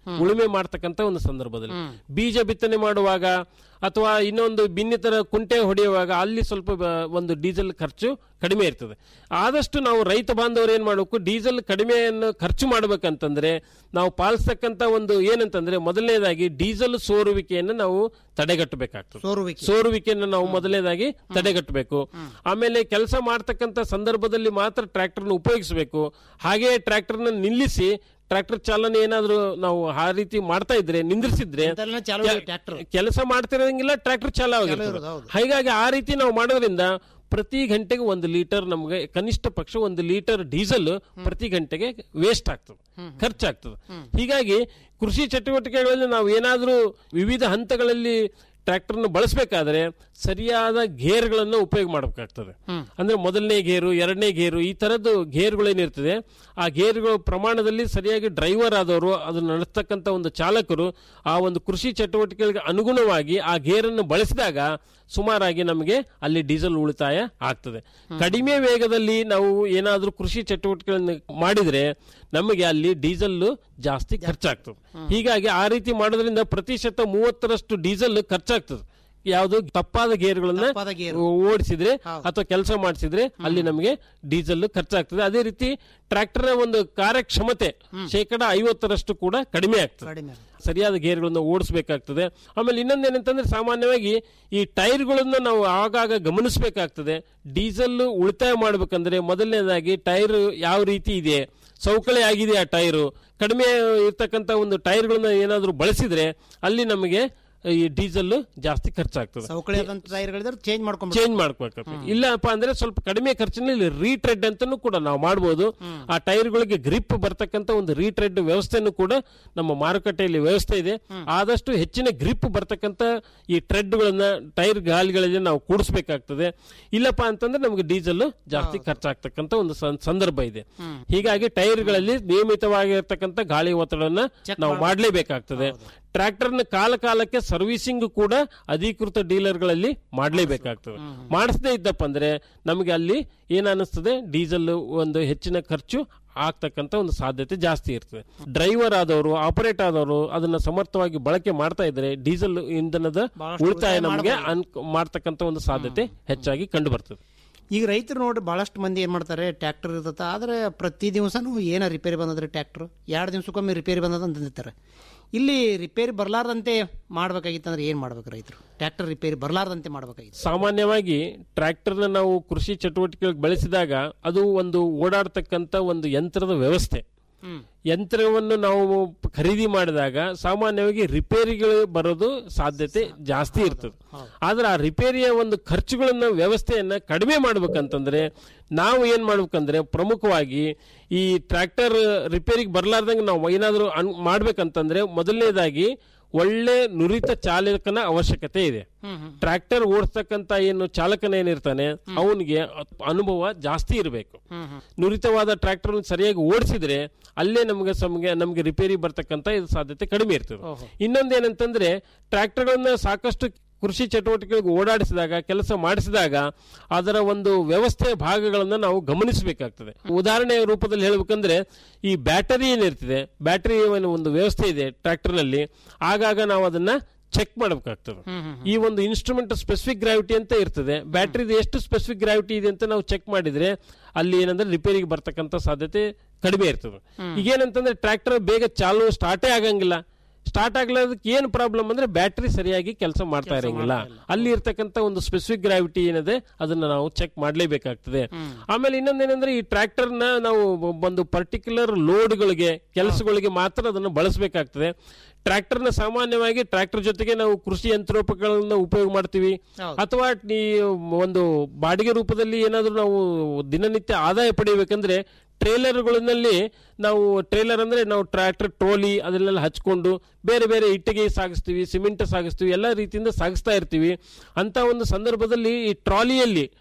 ಉಳುಮೆ ಮಾಡ್ತಕ್ಕಂತ ಒಂದು ಸಂದರ್ಭದಲ್ಲಿ ಬೀಜ ಬಿತ್ತನೆ ಮಾಡುವಾಗ ಅಥವಾ ಇನ್ನೊಂದು ಬಿನ್ನಿತರ ಕುಂಟೆ ಹೊಡೆಯುವಾಗ ಅಲ್ಲಿ ಸ್ವಲ್ಪ ಬ- ಒಂದು ಡೀಸೆಲ್ ಖರ್ಚು ಕಡಿಮೆ ಇರ್ತದೆ ಆದಷ್ಟು ನಾವು ರೈತ ಬಾಂಧವರು ಏನ್ ಮಾಡಬೇಕು ಡೀಸೆಲ್ ಕಡಿಮೆಯನ್ನು ಖರ್ಚು ಮಾಡ್ಬೇಕಂತಂದ್ರೆ ನಾವು ಪಾಲಿಸ್ತಕ್ಕಂತ ಒಂದು ಏನಂತಂದ್ರೆ ಮೊದಲನೇದಾಗಿ ಡೀಸೆಲ್ ಸೋರುವಿಕೆಯನ್ನು ನಾವು ತಡೆಗಟ್ಟಬೇಕಾಗ್ತದೆ ಸೋರುವಿಕೆ ಸೋರುವಿಕೆಯನ್ನು ನಾವು ಮೊದಲನೇದಾಗಿ ತಡೆಗಟ್ಟಬೇಕು ಆಮೇಲೆ ಕೆಲಸ ಮಾಡ್ತಕ್ಕಂಥ ಸಂದರ್ಭದಲ್ಲಿ ಮಾತ್ರ ಟ್ರ್ಯಾಕ್ಟರ್ನ ಉಪಯೋಗಿಸಬೇಕು ಹಾಗೆಯೇ ಟ್ರ್ಯಾಕ್ಟರ್ನ ನಿಲ್ಲಿಸಿ ಟ್ರ್ಯಾಕ್ಟರ್ ಚಾಲನೆ ಏನಾದರೂ ನಾವು ಆ ರೀತಿ ಮಾಡ್ತಾ ಇದ್ರೆ ನಿಂದ್ರಿಸಿದ್ರೆ ಇಂಥೆಲ್ಲ ಚಾಲು ಕೆಲ- ಟ್ರ್ಯಾಕ್ಟರ್ ಕೆಲಸ ಮಾಡ್ತಿರೋಂಗಿಲ್ಲ ಟ್ರ್ಯಾಕ್ಟರ್ ಚಾಲು ಆಗಿರ್ತದೆ ಇರೋದು, ಹೌದು. ಹಾಗಾಗಿ ಆ ರೀತಿ ನಾವು ಮಾಡೋದ್ರಿಂದ ಪ್ರತಿ ಗಂಟೆಗೆ ಒಂದು ಲೀಟರ್ ನಮಗೆ ಕನಿಷ್ಠ ಪಕ್ಷ ಒಂದು ಲೀಟರ್ ಡೀಸೆಲ್ ಪ್ರತಿ ಗಂಟೆಗೆ ವೇಸ್ಟ್ ಆಗ್ತದೆ ಖರ್ಚಾಗ್ತದೆ ಹೀಗಾಗಿ ಕೃಷಿ ಚಟುವಟಿಕೆಗಳಲ್ಲಿ ನಾವು ಏನಾದರೂ ವಿವಿಧ ಹಂತಗಳಲ್ಲಿ ಟ್ರ್ಯಾಕ್ಟರ್ನ ಬಳಸಬೇಕಾದ್ರೆ ಸರಿಯಾದ ಗೇರ್ಗಳನ್ನು ಉಪಯೋಗ ಮಾಡಬೇಕಾಗ್ತದೆ ಅಂದ್ರೆ ಮೊದಲನೇ ಗೇರು ಎರಡನೇ ಗೇರು ಈ ತರದ್ದು ಗೇರ್ಗಳೇನಿರ್ತದೆ ಆ ಗೇರ್ಗಳ ಪ್ರಮಾಣದಲ್ಲಿ ಸರಿಯಾಗಿ ಡ್ರೈವರ್ ಆದವರು ಅದನ್ನು ನಡೆಸ್ತಕ್ಕಂಥ ಒಂದು ಚಾಲಕರು ಆ ಒಂದು ಕೃಷಿ ಚಟುವಟಿಕೆಗಳಿಗೆ ಅನುಗುಣವಾಗಿ ಆ ಗೇರನ್ನು ಬಳಸಿದಾಗ ಸುಮಾರಾಗಿ ನಮಗೆ ಅಲ್ಲಿ ಡೀಸೆಲ್ ಉಳಿತಾಯ ಆಗ್ತದೆ ಕಡಿಮೆ ವೇಗದಲ್ಲಿ ನಾವು ಏನಾದರೂ ಕೃಷಿ ಚಟುವಟಿಕೆಗಳನ್ನು ಮಾಡಿದ್ರೆ ನಮಗೆ ಅಲ್ಲಿ ಡೀಸೆಲ್ ಜಾಸ್ತಿ ಖರ್ಚಾಗ್ತದೆ ಹೀಗಾಗಿ ಆ ರೀತಿ ಮಾಡೋದ್ರಿಂದ ಪ್ರತಿಶತ ಮೂವತ್ತರಷ್ಟು ಡೀಸೆಲ್ ಖರ್ಚಾಗ್ತದೆ ಯಾವುದು ತಪ್ಪಾದ ಗೇರ್ಗಳನ್ನ ತಪ್ಪಾದ ಗೇರು. ಓಡಿಸಿದ್ರೆ ಅಥವಾ ಕೆಲಸ ಮಾಡಿಸಿದ್ರೆ ಅಲ್ಲಿ ನಮಗೆ ಡೀಸೆಲ್ ಖರ್ಚಾಗ್ತದೆ ಅದೇ ರೀತಿ ಟ್ರ್ಯಾಕ್ಟರ್ ಒಂದು ಕಾರ್ಯಕ್ಷಮತೆ ಶೇಕಡ ಐವತ್ತರಷ್ಟು ಕೂಡ ಕಡಿಮೆ ಆಗ್ತದೆ ಕಡಿಮೆ ಸರಿಯಾದ ಗೇರ್ಗಳನ್ನು ಓಡಿಸಬೇಕಾಗ್ತದೆ ಆಮೇಲೆ ಇನ್ನೊಂದೇನಂತಂದ್ರೆ ಸಾಮಾನ್ಯವಾಗಿ ಈ ಟೈರ್ಗಳನ್ನ ನಾವು ಆಗಾಗ ಗಮನಿಸಬೇಕಾಗ್ತದೆ ಡೀಸೆಲ್ ಉಳಿತಾಯ ಮಾಡ್ಬೇಕಂದ್ರೆ ಮೊದಲನೇದಾಗಿ ಟೈರ್ ಯಾವ ರೀತಿ ಇದೆ ಸೌಕಳಿ ಆಗಿದೆ ಆ ಟೈರು ಕಡಿಮೆ ಇರ್ತಕ್ಕಂಥ ಒಂದು ಟೈರ್ಗಳನ್ನ ಏನಾದರೂ ಬಳಸಿದ್ರೆ ಅಲ್ಲಿ ನಮಗೆ ಈ ಡೀಸೆಲ್ ಜಾಸ್ತಿ ಖರ್ಚಾಗ್ತದೆ ಸೌಕಳಿ ಆದಂತ ಟೈರ್ಗಳಿದ್ರೆ ಚೇಂಜ್ ಮಾಡ್ಕೊಂಡ್ಬಿಡ್ತಾರೆ ಚೇಂಜ್ ಮಾಡ್ಬೇಕಾಗ್ತದೆ ಇಲ್ಲಪ್ಪ ಅಂದ್ರೆ ಸ್ವಲ್ಪ ಕಡಿಮೆ ಖರ್ಚಿನಲ್ಲಿ ರೀಟ್ರೆಡ್ ಅಂತಾನು ಕೂಡ ನಾವು ಮಾಡಬಹುದು ಆ ಟೈರ್ಗಳಿಗೆ ಗ್ರಿಪ್ ಬರ್ತಕ್ಕಂತ ಒಂದು ರೀಟ್ರೆಡ್ ವ್ಯವಸ್ಥೆನೂ ಕೂಡ ನಮ್ಮ ಮಾರುಕಟ್ಟೆಯಲ್ಲಿ ವ್ಯವಸ್ಥೆ ಇದೆ ಆದಷ್ಟು ಹೆಚ್ಚಿನ ಗ್ರಿಪ್ ಬರ್ತಕ್ಕಂತ ಈ ಟ್ರೆಡ್ಗಳನ್ನ ಟೈರ್ ಗಾಲಿಗಳಲ್ಲಿ ನಾವು ಕೂಡಿಸ್ಬೇಕಾಗ್ತದೆ ಇಲ್ಲಪ್ಪ ಅಂತಂದ್ರೆ ನಮಗೆ ಡೀಸೆಲ್ ಜಾಸ್ತಿ ಖರ್ಚಾಗ್ತಕ್ಕಂತ ಒಂದು ಸಂ- ಸಂದರ್ಭ ಇದೆ ಹೀಗಾಗಿ ಟೈರ್ಗಳಲ್ಲಿ ನಿಯಮಿತವಾಗಿರ್ತಕ್ಕಂಥ ಗಾಳಿ ಒತ್ತಡವನ್ನ ನಾವು ಮಾಡಲೇಬೇಕಾಗ್ತದೆ ಟ್ರ್ಯಾಕ್ಟರ್ನ ಕಾಲ ಕಾಲಕ್ಕೆ ಸರ್ವಿಸಿಂಗ್ ಕೂಡ ಅಧಿಕೃತ ಡೀಲರ್ಗಳಲ್ಲಿ ಮಾಡಲೇಬೇಕಾಗ್ತದೆ ಮಾಡಿಸದೇ ಇದ್ದಪ್ಪ ಅಂದ್ರೆ ನಮಗೆ ಅಲ್ಲಿ ಏನನ್ನಿಸ್ತದೆ ಡೀಸೆಲ್ ಒಂದು ಹೆಚ್ಚಿನ ಖರ್ಚು ಆಗ್ತಕ್ಕಂತ ಒಂದು ಸಾಧ್ಯತೆ ಜಾಸ್ತಿ ಇರ್ತದೆ ಡ್ರೈವರ್ ಆದವರು ಆಪರೇಟ್ ಆದವರು ಅದನ್ನ ಸಮರ್ಥವಾಗಿ ಬಳಕೆ ಮಾಡ್ತಾ ಇದ್ರೆ ಡೀಸೆಲ್ ಇಂಧನದ ಬಹಳಷ್ಟು ಉಳಿತಾಯ ಉಳಿತಾಯ ನಮಗೆ ಮಾಡ್ಬೋದು. ಅನ್ ಮಾಡ್ತಕ್ಕಂತ ಒಂದು ಸಾಧ್ಯತೆ ಹೆಚ್ಚಾಗಿ ಕಂಡು ಬರ್ತದೆ ಈಗ ರೈತರು ನೋಡಿ ಬಹಳಷ್ಟು ಮಂದಿ ಏನು ಮಾಡ್ತಾರೆ ಟ್ರ್ಯಾಕ್ಟರ್ ಇರ್ತದೆ ಆದರೆ ಪ್ರತಿ ದಿವಸನೂ ಏನ ರಿಪೇರಿ ಬಂದದ್ರಿ ಟ್ರ್ಯಾಕ್ಟರ್ ಎರಡು ದಿವ್ಸಕ್ಕೊಮ್ಮೆ ರಿಪೇರಿ ಬಂದದ ಅಂತಿರ್ತಾರೆ ಇಲ್ಲಿ ರಿಪೇರಿ ಬರಲಾರ್ದಂತೆ ಮಾಡ್ಬೇಕಾಗಿತ್ತಂದ್ರೆ ಏನು ಮಾಡ್ಬೇಕು ರೈತರು ಟ್ರ್ಯಾಕ್ಟರ್ ರಿಪೇರಿ ಬರಲಾರ್ದಂತೆ ಮಾಡ್ಬೇಕಾಗಿತ್ತು ಸಾಮಾನ್ಯವಾಗಿ ಟ್ರ್ಯಾಕ್ಟರ್ನ ನಾವು ಕೃಷಿ ಚಟುವಟಿಕೆಗಳಿಗೆ ಬಳಸಿದಾಗ ಅದು ಒಂದು ಓಡಾಡ್ತಕ್ಕಂಥ ಒಂದು ಯಂತ್ರದ ವ್ಯವಸ್ಥೆ ಯಂತ್ರವನ್ನು ನಾವು ಖರೀದಿ ಮಾಡಿದಾಗ ಸಾಮಾನ್ಯವಾಗಿ ರಿಪೇರಿಗಳು ಬರೋದು ಸಾಧ್ಯತೆ ಜಾಸ್ತಿ ಇರ್ತದೆ ಆದ್ರೆ ಆ ರಿಪೇರಿಯ ಒಂದು ಖರ್ಚುಗಳನ್ನ ವ್ಯವಸ್ಥೆಯನ್ನ ಕಡಿಮೆ ಮಾಡ್ಬೇಕಂತಂದ್ರೆ ನಾವು ಏನ್ ಮಾಡ್ಬೇಕಂದ್ರೆ ಪ್ರಮುಖವಾಗಿ ಈ ಟ್ರ್ಯಾಕ್ಟರ್ ರಿಪೇರಿಗೆ ಬರ್ಲಾರ್ದಂಗೆ ನಾವು ಏನಾದರೂ ಅನ್ ಮಾಡ್ಬೇಕಂತಂದ್ರೆ ಮೊದಲನೇದಾಗಿ ಒಳ್ಳೆ ನುರಿತ ಚಾಲಕನ ಅವಶ್ಯಕತೆ ಇದೆ ಟ್ರ್ಯಾಕ್ಟರ್ ಓಡಿಸ್ತಕ್ಕಂತ ಏನು ಚಾಲಕನ ಏನಿರ್ತಾನೆ ಅವನಿಗೆ ಅನುಭವ ಜಾಸ್ತಿ ಇರಬೇಕು ನುರಿತವಾದ ಟ್ರ್ಯಾಕ್ಟರ್ ಸರಿಯಾಗಿ ಓಡಿಸಿದ್ರೆ ಅಲ್ಲೇ ನಮಗೆ ಸಮಗೆ ನಮಗೆ ರಿಪೇರಿ ಬರ್ತಕ್ಕಂತ ಇದು ಸಾಧ್ಯತೆ ಕಡಿಮೆ ಇರ್ತದೆ ಇನ್ನೊಂದೇನಂತಂದ್ರೆ ಟ್ರ್ಯಾಕ್ಟರ್ಗಳನ್ನ ಸಾಕಷ್ಟು ಕೃಷಿ ಚಟುವಟಿಕೆಗಳಿಗೆ ಓಡಾಡಿಸಿದಾಗ ಕೆಲಸ ಮಾಡಿಸಿದಾಗ ಅದರ ಒಂದು ವ್ಯವಸ್ಥೆಯ ಭಾಗಗಳನ್ನು ನಾವು ಗಮನಿಸಬೇಕಾಗ್ತದೆ ಉದಾಹರಣೆಯ ರೂಪದಲ್ಲಿ ಹೇಳ್ಬೇಕಂದ್ರೆ ಈ ಬ್ಯಾಟರಿ ಏನಿರ್ತದೆ ಬ್ಯಾಟರಿ ಒಂದು ವ್ಯವಸ್ಥೆ ಇದೆ ಟ್ರ್ಯಾಕ್ಟರ್ನಲ್ಲಿ ಆಗಾಗ ನಾವು ಅದನ್ನ ಚೆಕ್ ಮಾಡಬೇಕಾಗ್ತದೆ ಈ ಒಂದು ಇನ್ಸ್ಟ್ರೂಮೆಂಟ್ ಸ್ಪೆಸಿಫಿಕ್ ಗ್ರಾವಿಟಿ ಅಂತ ಇರ್ತದೆ ಬ್ಯಾಟ್ರಿದು ಎಷ್ಟು ಸ್ಪೆಸಿಫಿಕ್ ಗ್ರಾವಿಟಿ ಇದೆ ಅಂತ ನಾವು ಚೆಕ್ ಮಾಡಿದ್ರೆ ಅಲ್ಲಿ ಏನಂದ್ರೆ ರಿಪೇರಿಗೆ ಬರ್ತಕ್ಕಂಥ ಸಾಧ್ಯತೆ ಕಡಿಮೆ ಇರ್ತದೆ ಈಗೇನಂತಂದ್ರೆ ಟ್ರ್ಯಾಕ್ಟರ್ ಬೇಗ ಚಾಲು ಸ್ಟಾರ್ಟೇ ಆಗಂಗಿಲ್ಲ ಸ್ಟಾರ್ಟ್ ಆಗ್ಲಾರ್ದಕ್ಕೆ ಏನು ಪ್ರಾಬ್ಲಮ್ ಅಂದ್ರೆ ಬ್ಯಾಟ್ರಿ ಸರಿಯಾಗಿ ಕೆಲಸ ಮಾಡ್ತಾ ಇರಂಗಿಲ್ಲ ಅಲ್ಲಿ ಇರ್ತಕ್ಕಂಥ ಒಂದು ಸ್ಪೆಸಿಫಿಕ್ ಗ್ರಾವಿಟಿ ಏನಿದೆ ಅದನ್ನ ನಾವು ಚೆಕ್ ಮಾಡಲೇಬೇಕಾಗ್ತದೆ ಆಮೇಲೆ ಇನ್ನೊಂದೇನಂದ್ರೆ ಈ ಟ್ರ್ಯಾಕ್ಟರ್ ನ ನಾವು ಒಂದು ಪರ್ಟಿಕ್ಯುಲರ್ ಲೋಡ್ಗಳಿಗೆ ಕೆಲಸಗಳಿಗೆ ಮಾತ್ರ ಅದನ್ನು ಬಳಸಬೇಕಾಗ್ತದೆ ಟ್ರ್ಯಾಕ್ಟರ್ ನ ಸಾಮಾನ್ಯವಾಗಿ ಟ್ರ್ಯಾಕ್ಟರ್ ಜೊತೆಗೆ ನಾವು ಕೃಷಿ ಯಂತ್ರೋಪಕರಣಗಳನ್ನ ಉಪಯೋಗ ಮಾಡ್ತೀವಿ ಅಥವಾ ಈ ಒಂದು ಬಾಡಿಗೆ ರೂಪದಲ್ಲಿ ಏನಾದರೂ ನಾವು ದಿನನಿತ್ಯ ಆದಾಯ ಪಡೆಯಬೇಕಂದ್ರೆ ಟ್ರೇಲರ್ಗಳಲ್ಲಿ ನಾವು ಟ್ರೇಲರ್ ಅಂದ್ರೆ ನಾವು ಟ್ರ್ಯಾಕ್ಟರ್ ಟ್ರೋಲಿ ಅದನ್ನೆಲ್ಲ ಹಚ್ಕೊಂಡು ಬೇರೆ ಬೇರೆ ಇಟ್ಟಿಗೆ ಸಾಗಿಸ್ತೀವಿ ಸಿಮೆಂಟ್ ಸಾಗಿಸ್ತೀವಿ ಎಲ್ಲ ರೀತಿಯಿಂದ ಸಾಗಿಸ್ತಾ ಇರ್ತೀವಿ ಅಂತ ಒಂದು ಸಂದರ್ಭದಲ್ಲಿ ಈ ಟ್ರಾಲಿಯಲ್ಲಿ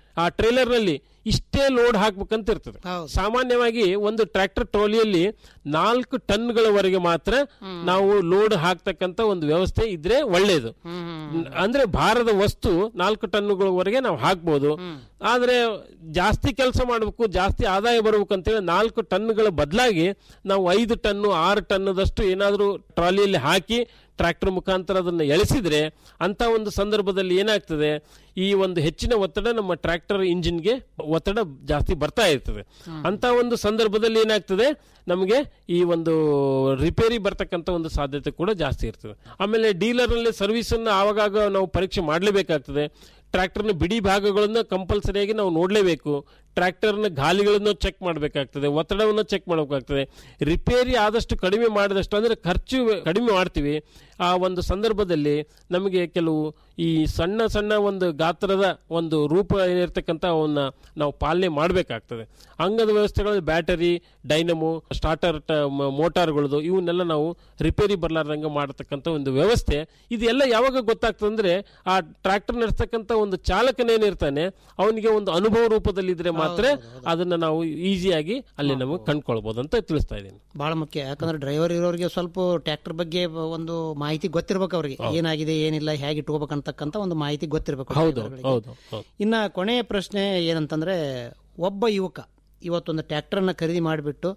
ಆ ಟ್ರೇಲರ್ ನಲ್ಲಿ ಇಷ್ಟೇ ಲೋಡ್ ಹಾಕ್ಬೇಕಂತ ಇರ್ತದೆ ಸಾಮಾನ್ಯವಾಗಿ ಒಂದು ಟ್ರ್ಯಾಕ್ಟರ್ ಟ್ರಾಲಿಯಲ್ಲಿ ನಾಲ್ಕು ಟನ್ಗಳವರೆಗೆ ಮಾತ್ರ ನಾವು ಲೋಡ್ ಹಾಕ್ತಕ್ಕಂತ ಒಂದು ವ್ಯವಸ್ಥೆ ಇದ್ರೆ ಒಳ್ಳೇದು ಅಂದ್ರೆ ಭಾರದ ವಸ್ತು ನಾಲ್ಕು ಟನ್ಗಳವರೆಗೆ ನಾವು ಹಾಕ್ಬೋದು ಆದ್ರೆ ಜಾಸ್ತಿ ಕೆಲಸ ಮಾಡಬೇಕು ಜಾಸ್ತಿ ಆದಾಯ ಬರಬೇಕು ಅಂತೇಳಿ ನಾಲ್ಕು ಟನ್ಗಳ ಬದಲಾಗಿ ನಾವು ಐದು ಟನ್ನು ಆರು ಟನ್ನದಷ್ಟು ಏನಾದರೂ ಟ್ರಾಲಿಯಲ್ಲಿ ಹಾಕಿ ಟ್ರ್ಯಾಕ್ಟರ್ ಮುಖಾಂತರ ಅದನ್ನು ಎಳೆಸಿದ್ರೆ ಅಂತ ಒಂದು ಸಂದರ್ಭದಲ್ಲಿ ಏನಾಗ್ತದೆ ಈ ಒಂದು ಹೆಚ್ಚಿನ ಒತ್ತಡ ನಮ್ಮ ಟ್ರ್ಯಾಕ್ಟರ್ ಇಂಜಿನ್ಗೆ ಒತ್ತಡ ಜಾಸ್ತಿ ಬರ್ತಾ ಇರ್ತದೆ ಅಂತ ಒಂದು ಸಂದರ್ಭದಲ್ಲಿ ಏನಾಗ್ತದೆ ನಮಗೆ ಈ ಒಂದು ರಿಪೇರಿ ಬರ್ತಕ್ಕಂಥ ಒಂದು ಸಾಧ್ಯತೆ ಕೂಡ ಜಾಸ್ತಿ ಇರ್ತದೆ ಆಮೇಲೆ ಡೀಲರ್ ನಲ್ಲಿ ಸರ್ವಿಸ್ ಅನ್ನು ಆವಾಗ ನಾವು ಪರೀಕ್ಷೆ ಮಾಡಲೇಬೇಕಾಗ್ತದೆ ಟ್ರ್ಯಾಕ್ಟರ್ನ ಬಿಡಿ ಭಾಗಗಳನ್ನು ಕಂಪಲ್ಸರಿಯಾಗಿ ನಾವು ನೋಡಲೇಬೇಕು ಟ್ರ್ಯಾಕ್ಟರ್ನ ಗಾಲಿಗಳನ್ನು ಚೆಕ್ ಮಾಡಬೇಕಾಗ್ತದೆ ಒತ್ತಡವನ್ನು ಚೆಕ್ ಮಾಡಬೇಕಾಗ್ತದೆ ರಿಪೇರಿ ಆದಷ್ಟು ಕಡಿಮೆ ಮಾಡಿದಷ್ಟು ಅಂದರೆ ಖರ್ಚು ಕಡಿಮೆ ಮಾಡ್ತೀವಿ ಆ ಒಂದು ಸಂದರ್ಭದಲ್ಲಿ ನಮಗೆ ಕೆಲವು ಈ ಸಣ್ಣ ಸಣ್ಣ ಒಂದು ಗಾತ್ರದ ಒಂದು ರೂಪ ಏನಿರ್ತಕ್ಕಂಥ ಅವನ್ನ ನಾವು ಪಾಲನೆ ಮಾಡಬೇಕಾಗ್ತದೆ ಅಂಗದ ವ್ಯವಸ್ಥೆಗಳಲ್ಲಿ ಬ್ಯಾಟರಿ ಡೈನಮೋ ಸ್ಟಾರ್ಟರ್ ಮೋಟಾರ್ಗಳದು ಇವನ್ನೆಲ್ಲ ನಾವು ರಿಪೇರಿ ಬರಲಾರ್ದಂಗೆ ಮಾಡತಕ್ಕಂಥ ಒಂದು ವ್ಯವಸ್ಥೆ ಇದೆಲ್ಲ ಯಾವಾಗ ಗೊತ್ತಾಗ್ತದೆ ಅಂದ್ರೆ ಆ ಟ್ರ್ಯಾಕ್ಟರ್ ನಡೆಸ್ತಕ್ಕಂಥ ಒಂದು ಚಾಲಕನೇನಿರ್ತಾನೆ ಅವನಿಗೆ ಒಂದು ಅನುಭವ ರೂಪದಲ್ಲಿ ಇದ್ರೆ ಮಾತ್ರ ಅದನ್ನ ನಾವು ಈಸಿಯಾಗಿ ಅಲ್ಲಿ ನಮಗೆ ಕಂಡ್ಕೊಳ್ಬಹುದು ಅಂತ ತಿಳಿಸ್ತಾ ಇದ್ದೀನಿ ಬಹಳ ಮುಖ್ಯ ಯಾಕಂದ್ರೆ ಡ್ರೈವರ್ ಇರೋರಿಗೆ ಸ್ವಲ್ಪ ಟ್ರ್ಯಾಕ್ಟರ್ ಬಗ್ಗೆ ಒಂದು ಮಾಹಿತಿ ಗೊತ್ತಿರ್ಬೇಕು ಅವ್ರಿಗೆ ಏನಾಗಿದೆ ಏನಿಲ್ಲ ಹೇಗೆ ಇಟ್ಕೋಬೇಕಂತಕ್ಕಂಥ ಒಂದು ಮಾಹಿತಿ ಗೊತ್ತಿರ್ಬೇಕು ಹೌದು driverಗಳಿಗೆ. ಹೌದು ಹೌದು ಇನ್ನ ಕೊನೆಯ ಪ್ರಶ್ನೆ ಏನಂತಂದ್ರೆ ಒಬ್ಬ ಯುವಕ ಇವತ್ತೊಂದು ಟ್ರ್ಯಾಕ್ಟರ್ನ ಖರೀದಿ ಮಾಡಿಬಿಟ್ಟು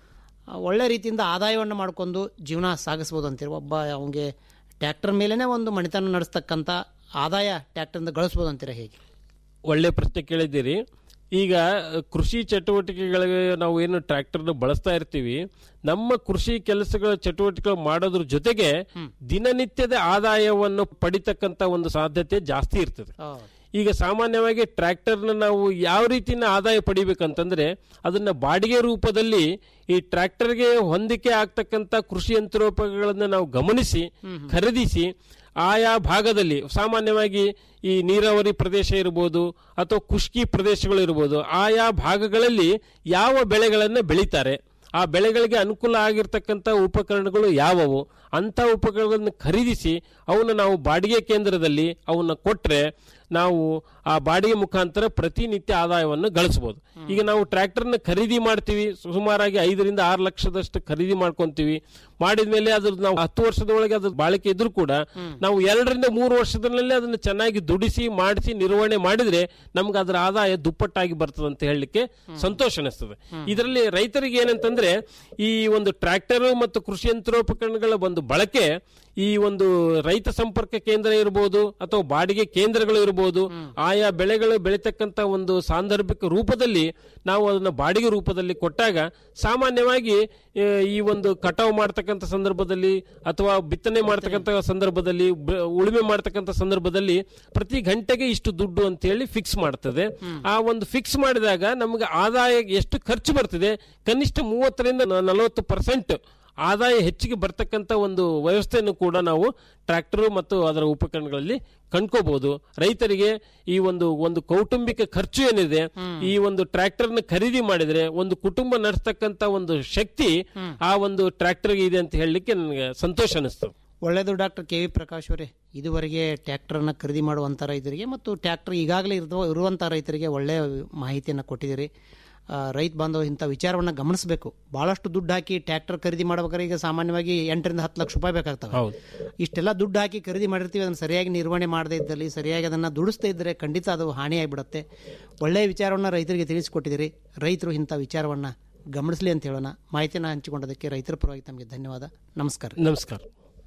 ಒಳ್ಳೆ ರೀತಿಯಿಂದ ಆದಾಯವನ್ನು ಮಾಡ್ಕೊಂಡು ಜೀವನ ಸಾಗಿಸ್ಬೋದು ಅಂತೀರಿ ಒಬ್ಬ ಅವನಿಗೆ ಟ್ರ್ಯಾಕ್ಟರ್ ಮೇಲೇನೆ ಒಂದು ಮಣಿತನ ನಡೆಸ್ತಕ್ಕಂಥ ಆದಾಯ ಟ್ರ್ಯಾಕ್ಟರ್ನಿಂದ ಗಳಿಸ್ಬೋದು ಅಂತೀರ ಹೇಗೆ ಒಳ್ಳೆ ಪ್ರಶ್ನೆ ಕೇಳಿದ್ದೀರಿ ಈಗ ಕೃಷಿ ಚಟುವಟಿಕೆಗಳಿಗೆ ನಾವು ಏನು ಟ್ರ್ಯಾಕ್ಟರ್ನ ಬಳಸ್ತಾ ಇರ್ತೀವಿ ನಮ್ಮ ಕೃಷಿ ಕೆಲಸಗಳ ಚಟುವಟಿಕೆಗಳು ಮಾಡೋದ್ರ ಜೊತೆಗೆ ದಿನನಿತ್ಯದ ಆದಾಯವನ್ನು ಪಡಿತಕ್ಕಂತ ಒಂದು ಸಾಧ್ಯತೆ ಜಾಸ್ತಿ ಇರ್ತದೆ ಈಗ ಸಾಮಾನ್ಯವಾಗಿ ಟ್ರ್ಯಾಕ್ಟರ್ನ ನಾವು ಯಾವ ರೀತಿನ ಆದಾಯ ಪಡಿಬೇಕಂತಂದ್ರೆ ಅದನ್ನ ಬಾಡಿಗೆ ರೂಪದಲ್ಲಿ ಈ ಟ್ರ್ಯಾಕ್ಟರ್ಗೆ ಹೊಂದಿಕೆ ಆಗ್ತಕ್ಕಂತ ಕೃಷಿ ಯಂತ್ರೋಪಕರಣಗಳನ್ನ ನಾವು ಗಮನಿಸಿ ಖರೀದಿಸಿ ಆಯಾ ಭಾಗದಲ್ಲಿ ಸಾಮಾನ್ಯವಾಗಿ ಈ ನೀರಾವರಿ ಪ್ರದೇಶ ಇರ್ಬೋದು ಅಥವಾ ಖುಷ್ಕಿ ಪ್ರದೇಶಗಳು ಇರ್ಬೋದು ಆಯಾ ಭಾಗಗಳಲ್ಲಿ ಯಾವ ಬೆಳೆಗಳನ್ನು ಬೆಳೀತಾರೆ ಆ ಬೆಳೆಗಳಿಗೆ ಅನುಕೂಲ ಆಗಿರ್ತಕ್ಕಂಥ ಉಪಕರಣಗಳು ಯಾವುವು ಅಂತ ಉಪಕರಣಗಳನ್ನು ಖರೀದಿಸಿ ಅವನ್ನ ನಾವು ಬಾಡಿಗೆ ಕೇಂದ್ರದಲ್ಲಿ ಅವನ್ನ ಕೊಟ್ರೆ ನಾವು ಆ ಬಾಡಿಗೆ ಮುಖಾಂತರ ಪ್ರತಿನಿತ್ಯ ಆದಾಯವನ್ನು ಗಳಿಸಬಹುದು ಈಗ ನಾವು ಟ್ರ್ಯಾಕ್ಟರ್ನ ಖರೀದಿ ಮಾಡ್ತೀವಿ ಸುಮಾರಾಗಿ ಐದರಿಂದ ಆರು ಲಕ್ಷದಷ್ಟು ಖರೀದಿ ಮಾಡ್ಕೊಂತೀವಿ ಮಾಡಿದ್ಮೇಲೆ ಅದ್ರ ನಾವು ಹತ್ತು ವರ್ಷದೊಳಗೆ ಅದ್ರ ಬಾಳಿಕೆ ಇದ್ರೂ ಕೂಡ ನಾವು ಎರಡರಿಂದ ಮೂರು ವರ್ಷದಲ್ಲಿ ಅದನ್ನ ಚೆನ್ನಾಗಿ ದುಡಿಸಿ ಮಾಡಿಸಿ ನಿರ್ವಹಣೆ ಮಾಡಿದ್ರೆ ನಮ್ಗೆ ಅದರ ಆದಾಯ ದುಪ್ಪಟ್ಟಾಗಿ ಬರ್ತದೆ ಅಂತ ಹೇಳಲಿಕ್ಕೆ ಸಂತೋಷ ಅನಿಸ್ತದೆ ಇದರಲ್ಲಿ ರೈತರಿಗೆ ಏನಂತಂದ್ರೆ ಈ ಒಂದು ಟ್ರ್ಯಾಕ್ಟರ್ ಮತ್ತು ಕೃಷಿ ಯಂತ್ರೋಪಕರಣಗಳ ಒಂದು ಬಳಕೆ ಈ ಒಂದು ರೈತ ಸಂಪರ್ಕ ಕೇಂದ್ರ ಇರಬಹುದು ಅಥವಾ ಬಾಡಿಗೆ ಕೇಂದ್ರಗಳು ಇರಬಹುದು ಆಯಾ ಬೆಳೆಗಳು ಬೆಳೀತಕ್ಕಂತ ಒಂದು ಸಾಂದರ್ಭಿಕ ರೂಪದಲ್ಲಿ ನಾವು ಅದನ್ನ ಬಾಡಿಗೆ ರೂಪದಲ್ಲಿ ಕೊಟ್ಟಾಗ ಸಾಮಾನ್ಯವಾಗಿ ಆ, ಈ ಒಂದು ಕಟಾವು ಮಾಡ್ತಕ್ಕಂಥ ಸಂದರ್ಭದಲ್ಲಿ ಅಥವಾ ಬಿತ್ತನೆ ಮಾಡ್ತಕ್ಕಂಥ ಸಂದರ್ಭದಲ್ಲಿ ಬ- ಉಳುಮೆ ಮಾಡ್ತಕ್ಕಂಥ ಸಂದರ್ಭದಲ್ಲಿ ಪ್ರತಿ ಗಂಟೆಗೆ ಇಷ್ಟು ದುಡ್ಡು ಅಂತ ಹೇಳಿ ಫಿಕ್ಸ್ ಮಾಡ್ತದೆ ಆ ಒಂದು ಫಿಕ್ಸ್ ಮಾಡಿದಾಗ ನಮಗೆ ಆದಾಯ ಎಷ್ಟು ಖರ್ಚು ಬರ್ತಿದೆ ಕನಿಷ್ಠ ಮೂವತ್ತರಿಂದ ನಲವತ್ತು ಪರ್ಸೆಂಟ್ ಆದಾಯ ಹೆಚ್ಚಿಗೆ ಬರ್ತಕ್ಕಂಥ ಒಂದು ವ್ಯವಸ್ಥೆಯನ್ನು ಕೂಡ ನಾವು ಟ್ರ್ಯಾಕ್ಟರ್ ಮತ್ತು ಅದರ ಉಪಕರಣಗಳಲ್ಲಿ ಕಂಡ್ಕೋಬಹುದು ರೈತರಿಗೆ ಈ ಒಂದು ಒಂದು ಕೌಟುಂಬಿಕ ಖರ್ಚು ಏನಿದೆ ಈ ಒಂದು ಟ್ರ್ಯಾಕ್ಟರ್ನ ಖರೀದಿ ಮಾಡಿದ್ರೆ ಒಂದು ಕುಟುಂಬ ನಡೆಸ್ತಕ್ಕಂಥ ಒಂದು ಶಕ್ತಿ ಆ ಒಂದು ಟ್ರ್ಯಾಕ್ಟರ್ಗೆ ಇದೆ ಅಂತ ಹೇಳಲಿಕ್ಕೆ ನನಗೆ ಸಂತೋಷ ಅನಿಸ್ತು ಒಳ್ಳೆಯದು ಡಾಕ್ಟರ್ ಕೆ ವಿ ಪ್ರಕಾಶ್ ಅವರೇ ಇದುವರೆಗೆ ಟ್ರ್ಯಾಕ್ಟರ್ನ ಖರೀದಿ ಮಾಡುವಂಥ ರೈತರಿಗೆ ಮತ್ತು ಟ್ರ್ಯಾಕ್ಟರ್ ಈಗಾಗಲೇ ಇರುವ ಇರುವಂಥ ರೈತರಿಗೆ ಒಳ್ಳೆಯ ಮಾಹಿತಿಯನ್ನು ಕೊಟ್ಟಿದ್ದೀರಿ ಆ, ರೈತ ಬಾಂಧವ ಇಂಥ ವಿಚಾರವನ್ನು ಗಮನಿಸಬೇಕು ಭಾಳಷ್ಟು ದುಡ್ಡು ಹಾಕಿ ಟ್ರ್ಯಾಕ್ಟರ್ ಖರೀದಿ ಮಾಡ್ಬೇಕಾದ್ರೆ ಈಗ ಸಾಮಾನ್ಯವಾಗಿ ಎಂಟರಿಂದ ಹತ್ತು ಲಕ್ಷ ರೂಪಾಯಿ ಬೇಕಾಗ್ತವೆ ಹೌದು ಇಷ್ಟೆಲ್ಲ ದುಡ್ಡು ಹಾಕಿ ಖರೀದಿ ಮಾಡಿರ್ತೀವಿ ಅದನ್ನು ಸರಿಯಾಗಿ ನಿರ್ವಹಣೆ ಮಾಡದೇ ಇದ್ದಲ್ಲಿ ಸರಿಯಾಗಿ ಅದನ್ನು ದುಡಿಸ್ದೇ ಇದ್ದರೆ ಖಂಡಿತ ಅದು ಹಾನಿಯಾಗಿಬಿಡುತ್ತೆ ಒಳ್ಳೆಯ ವಿಚಾರವನ್ನು ರೈತರಿಗೆ ತಿಳಿಸಿಕೊಟ್ಟಿದ್ದೀರಿ ರೈತರು ಇಂಥ ವಿಚಾರವನ್ನು ಗಮನಿಸಲಿ ಅಂತ ಹೇಳೋಣ ಮಾಹಿತಿಯನ್ನು ಹಂಚಿಕೊಂಡದಕ್ಕೆ ರೈತರ ಪರವಾಗಿ ತಮಗೆ ಧನ್ಯವಾದ ನಮಸ್ಕಾರ ನಮಸ್ಕಾರ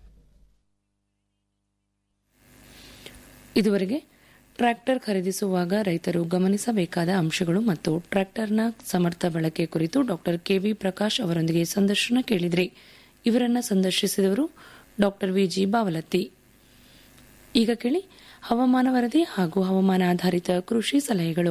ಇದುವರೆಗೆ ಟ್ರ್ಯಾಕ್ಟರ್ ಖರೀದಿಸುವಾಗ ರೈತರು ಗಮನಿಸಬೇಕಾದ ಅಂಶಗಳು ಮತ್ತು ಟ್ರ್ಯಾಕ್ಟರ್ನ ಸಮರ್ಥ ಬಳಕೆ ಕುರಿತು ಡಾಕ್ಟರ್ ಕೆವಿ ಪ್ರಕಾಶ್ ಅವರೊಂದಿಗೆ ಸಂದರ್ಶನ ಕೇಳಿದ್ರಿ ಇವರನ್ನ ಸಂದರ್ಶಿಸಿದವರು ಡಾಕ್ಟರ್ ವಿಜಿ ಬಾವಲತ್ತಿ ಈಗ ಕೇಳಿ ಹವಾಮಾನ ವರದಿ ಹಾಗೂ ಹವಾಮಾನ ಆಧಾರಿತ ಕೃಷಿ ಸಲಹೆಗಳು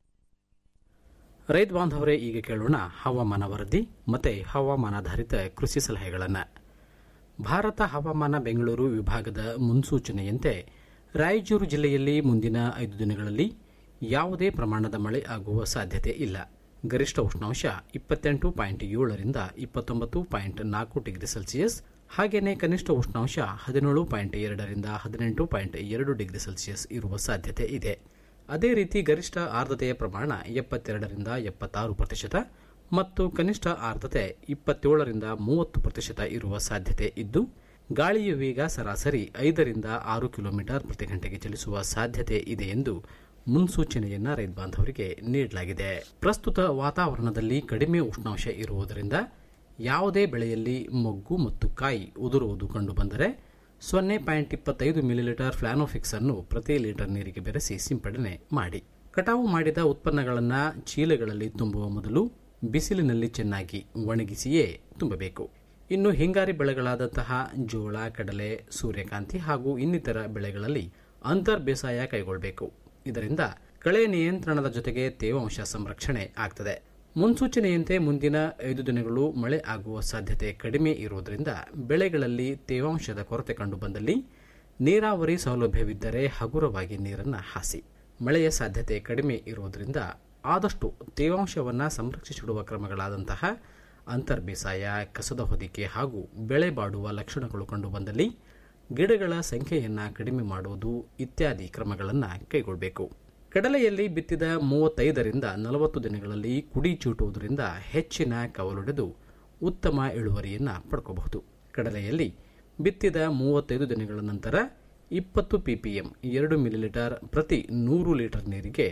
ರೈತ ಬಾಂಧವರೇ ಈಗ ಕೇಳೋಣ ಹವಾಮಾನ ವರದಿ ಮತ್ತು ಹವಾಮಾನಾಧಾರಿತ ಕೃಷಿ ಸಲಹೆಗಳನ್ನು ಭಾರತ ಹವಾಮಾನ ಬೆಂಗಳೂರು ವಿಭಾಗದ ಮುನ್ಸೂಚನೆಯಂತೆ ರಾಯಚೂರು ಜಿಲ್ಲೆಯಲ್ಲಿ ಮುಂದಿನ ಐದು ದಿನಗಳಲ್ಲಿ ಯಾವುದೇ ಪ್ರಮಾಣದ ಮಳೆ ಆಗುವ ಸಾಧ್ಯತೆ ಇಲ್ಲ ಗರಿಷ್ಠ ಉಷ್ಣಾಂಶ ಇಪ್ಪತ್ತೆಂಟು ಪಾಯಿಂಟ್ ಏಳರಿಂದ ಇಪ್ಪತ್ತೊಂಬತ್ತು ಪಾಯಿಂಟ್ ನಾಲ್ಕು ಡಿಗ್ರಿ ಸೆಲ್ಸಿಯಸ್ ಹಾಗೆಯೇ ಕನಿಷ್ಠ ಉಷ್ಣಾಂಶ ಹದಿನೇಳು ಪಾಯಿಂಟ್ ಎರಡರಿಂದ ಹದಿನೆಂಟು ಪಾಯಿಂಟ್ ಎರಡು ಡಿಗ್ರಿ ಸೆಲ್ಸಿಯಸ್ ಇರುವ ಸಾಧ್ಯತೆ ಇದೆ ಅದೇ ರೀತಿ ಗರಿಷ್ಠ ಆರ್ದ್ರತೆಯ ಪ್ರಮಾಣ ಎಪ್ಪತ್ತೆರಡರಿಂದ ಎಪ್ಪತ್ತಾರು ಪ್ರತಿಶತ ಮತ್ತು ಕನಿಷ್ಠ ಆರ್ದ್ರತೆ ಇಪ್ಪತ್ತೇಳರಿಂದ ಮೂವತ್ತು ಪ್ರತಿಶತ ಇರುವ ಸಾಧ್ಯತೆ ಇದ್ದು ಗಾಳಿಯ ವೇಗ ಸರಾಸರಿ ಐದರಿಂದ ಆರು ಕಿಲೋಮೀಟರ್ ಪ್ರತಿ ಗಂಟೆಗೆ ಚಲಿಸುವ ಸಾಧ್ಯತೆ ಇದೆ ಎಂದು ಮುನ್ಸೂಚನೆಯನ್ನ ರೈತ ಬಾಂಧವರಿಗೆ ನೀಡಲಾಗಿದೆ ಪ್ರಸ್ತುತ ವಾತಾವರಣದಲ್ಲಿ ಕಡಿಮೆ ಉಷ್ಣಾಂಶ ಇರುವುದರಿಂದ ಯಾವುದೇ ಬೆಳೆಯಲ್ಲಿ ಮೊಗ್ಗು ಮತ್ತು ಕಾಯಿ ಉದುರುವುದು ಕಂಡುಬಂದರೆ ಸೊನ್ನೆ ಪಾಯಿಂಟ್ ಇಪ್ಪತ್ತೈದು ಮಿಲಿಲೀಟರ್ ಫ್ಲಾನೋಫಿಕ್ಸ್ ಅನ್ನು ಪ್ರತಿ ಲೀಟರ್ ನೀರಿಗೆ ಬೆರೆಸಿ ಸಿಂಪಡಣೆ ಮಾಡಿ ಕಟಾವು ಮಾಡಿದ ಉತ್ಪನ್ನಗಳನ್ನು ಚೀಲಗಳಲ್ಲಿ ತುಂಬುವ ಮೊದಲು ಬಿಸಿಲಿನಲ್ಲಿ ಚೆನ್ನಾಗಿ ಒಣಗಿಸಿಯೇ ತುಂಬಬೇಕು ಇನ್ನು ಹಿಂಗಾರಿ ಬೆಳೆಗಳಾದಂತಹ ಜೋಳ ಕಡಲೆ ಸೂರ್ಯಕಾಂತಿ ಹಾಗೂ ಇನ್ನಿತರ ಬೆಳೆಗಳಲ್ಲಿ ಅಂತರ್ ಬೇಸಾಯ ಕೈಗೊಳ್ಳಬೇಕು ಇದರಿಂದ ಕಳೆ ನಿಯಂತ್ರಣದ ಜೊತೆಗೆ ತೇವಾಂಶ ಸಂರಕ್ಷಣೆ ಆಗ್ತದೆ ಮುನ್ಸೂಚನೆಯಂತೆ ಮುಂದಿನ ಐದು ದಿನಗಳು ಮಳೆ ಆಗುವ ಸಾಧ್ಯತೆ ಕಡಿಮೆ ಇರುವುದರಿಂದ ಬೆಳೆಗಳಲ್ಲಿ ತೇವಾಂಶದ ಕೊರತೆ ಕಂಡುಬಂದಲ್ಲಿ ನೀರಾವರಿ ಸೌಲಭ್ಯವಿದ್ದರೆ ಹಗುರವಾಗಿ ನೀರನ್ನು ಹಾಸಿ ಮಳೆಯ ಸಾಧ್ಯತೆ ಕಡಿಮೆ ಇರುವುದರಿಂದ ಆದಷ್ಟು ತೇವಾಂಶವನ್ನು ಸಂರಕ್ಷಿಸಿಡುವ ಕ್ರಮಗಳಾದಂತಹ ಅಂತರ್ ಬೇಸಾಯ ಕಸದ ಹೊದಿಕೆ ಹಾಗೂ ಬೆಳೆ ಬಾಡುವ ಲಕ್ಷಣಗಳು ಕಂಡುಬಂದಲ್ಲಿ ಗಿಡಗಳ ಸಂಖ್ಯೆಯನ್ನು ಕಡಿಮೆ ಮಾಡುವುದು ಇತ್ಯಾದಿ ಕ್ರಮಗಳನ್ನು ಕೈಗೊಳ್ಳಬೇಕು ಕಡಲೆಯಲ್ಲಿ ಬಿತ್ತಿದ ಮೂವತ್ತೈದರಿಂದ ನಲವತ್ತು ದಿನಗಳಲ್ಲಿ ಕುಡಿ ಚೂಟುವುದರಿಂದ ಹೆಚ್ಚಿನ ಕವಲೊಡೆದು ಉತ್ತಮ ಇಳುವರಿಯನ್ನು ಪಡ್ಕೋಬಹುದು ಕಡಲೆಯಲ್ಲಿ ಬಿತ್ತಿದ ಮೂವತ್ತೈದು ದಿನಗಳ ನಂತರ ಇಪ್ಪತ್ತು ಪಿಪಿಎಂ ಎರಡು ಮಿಲಿಲೀಟರ್ ಪ್ರತಿ ನೂರು ಲೀಟರ್ ನೀರಿಗೆ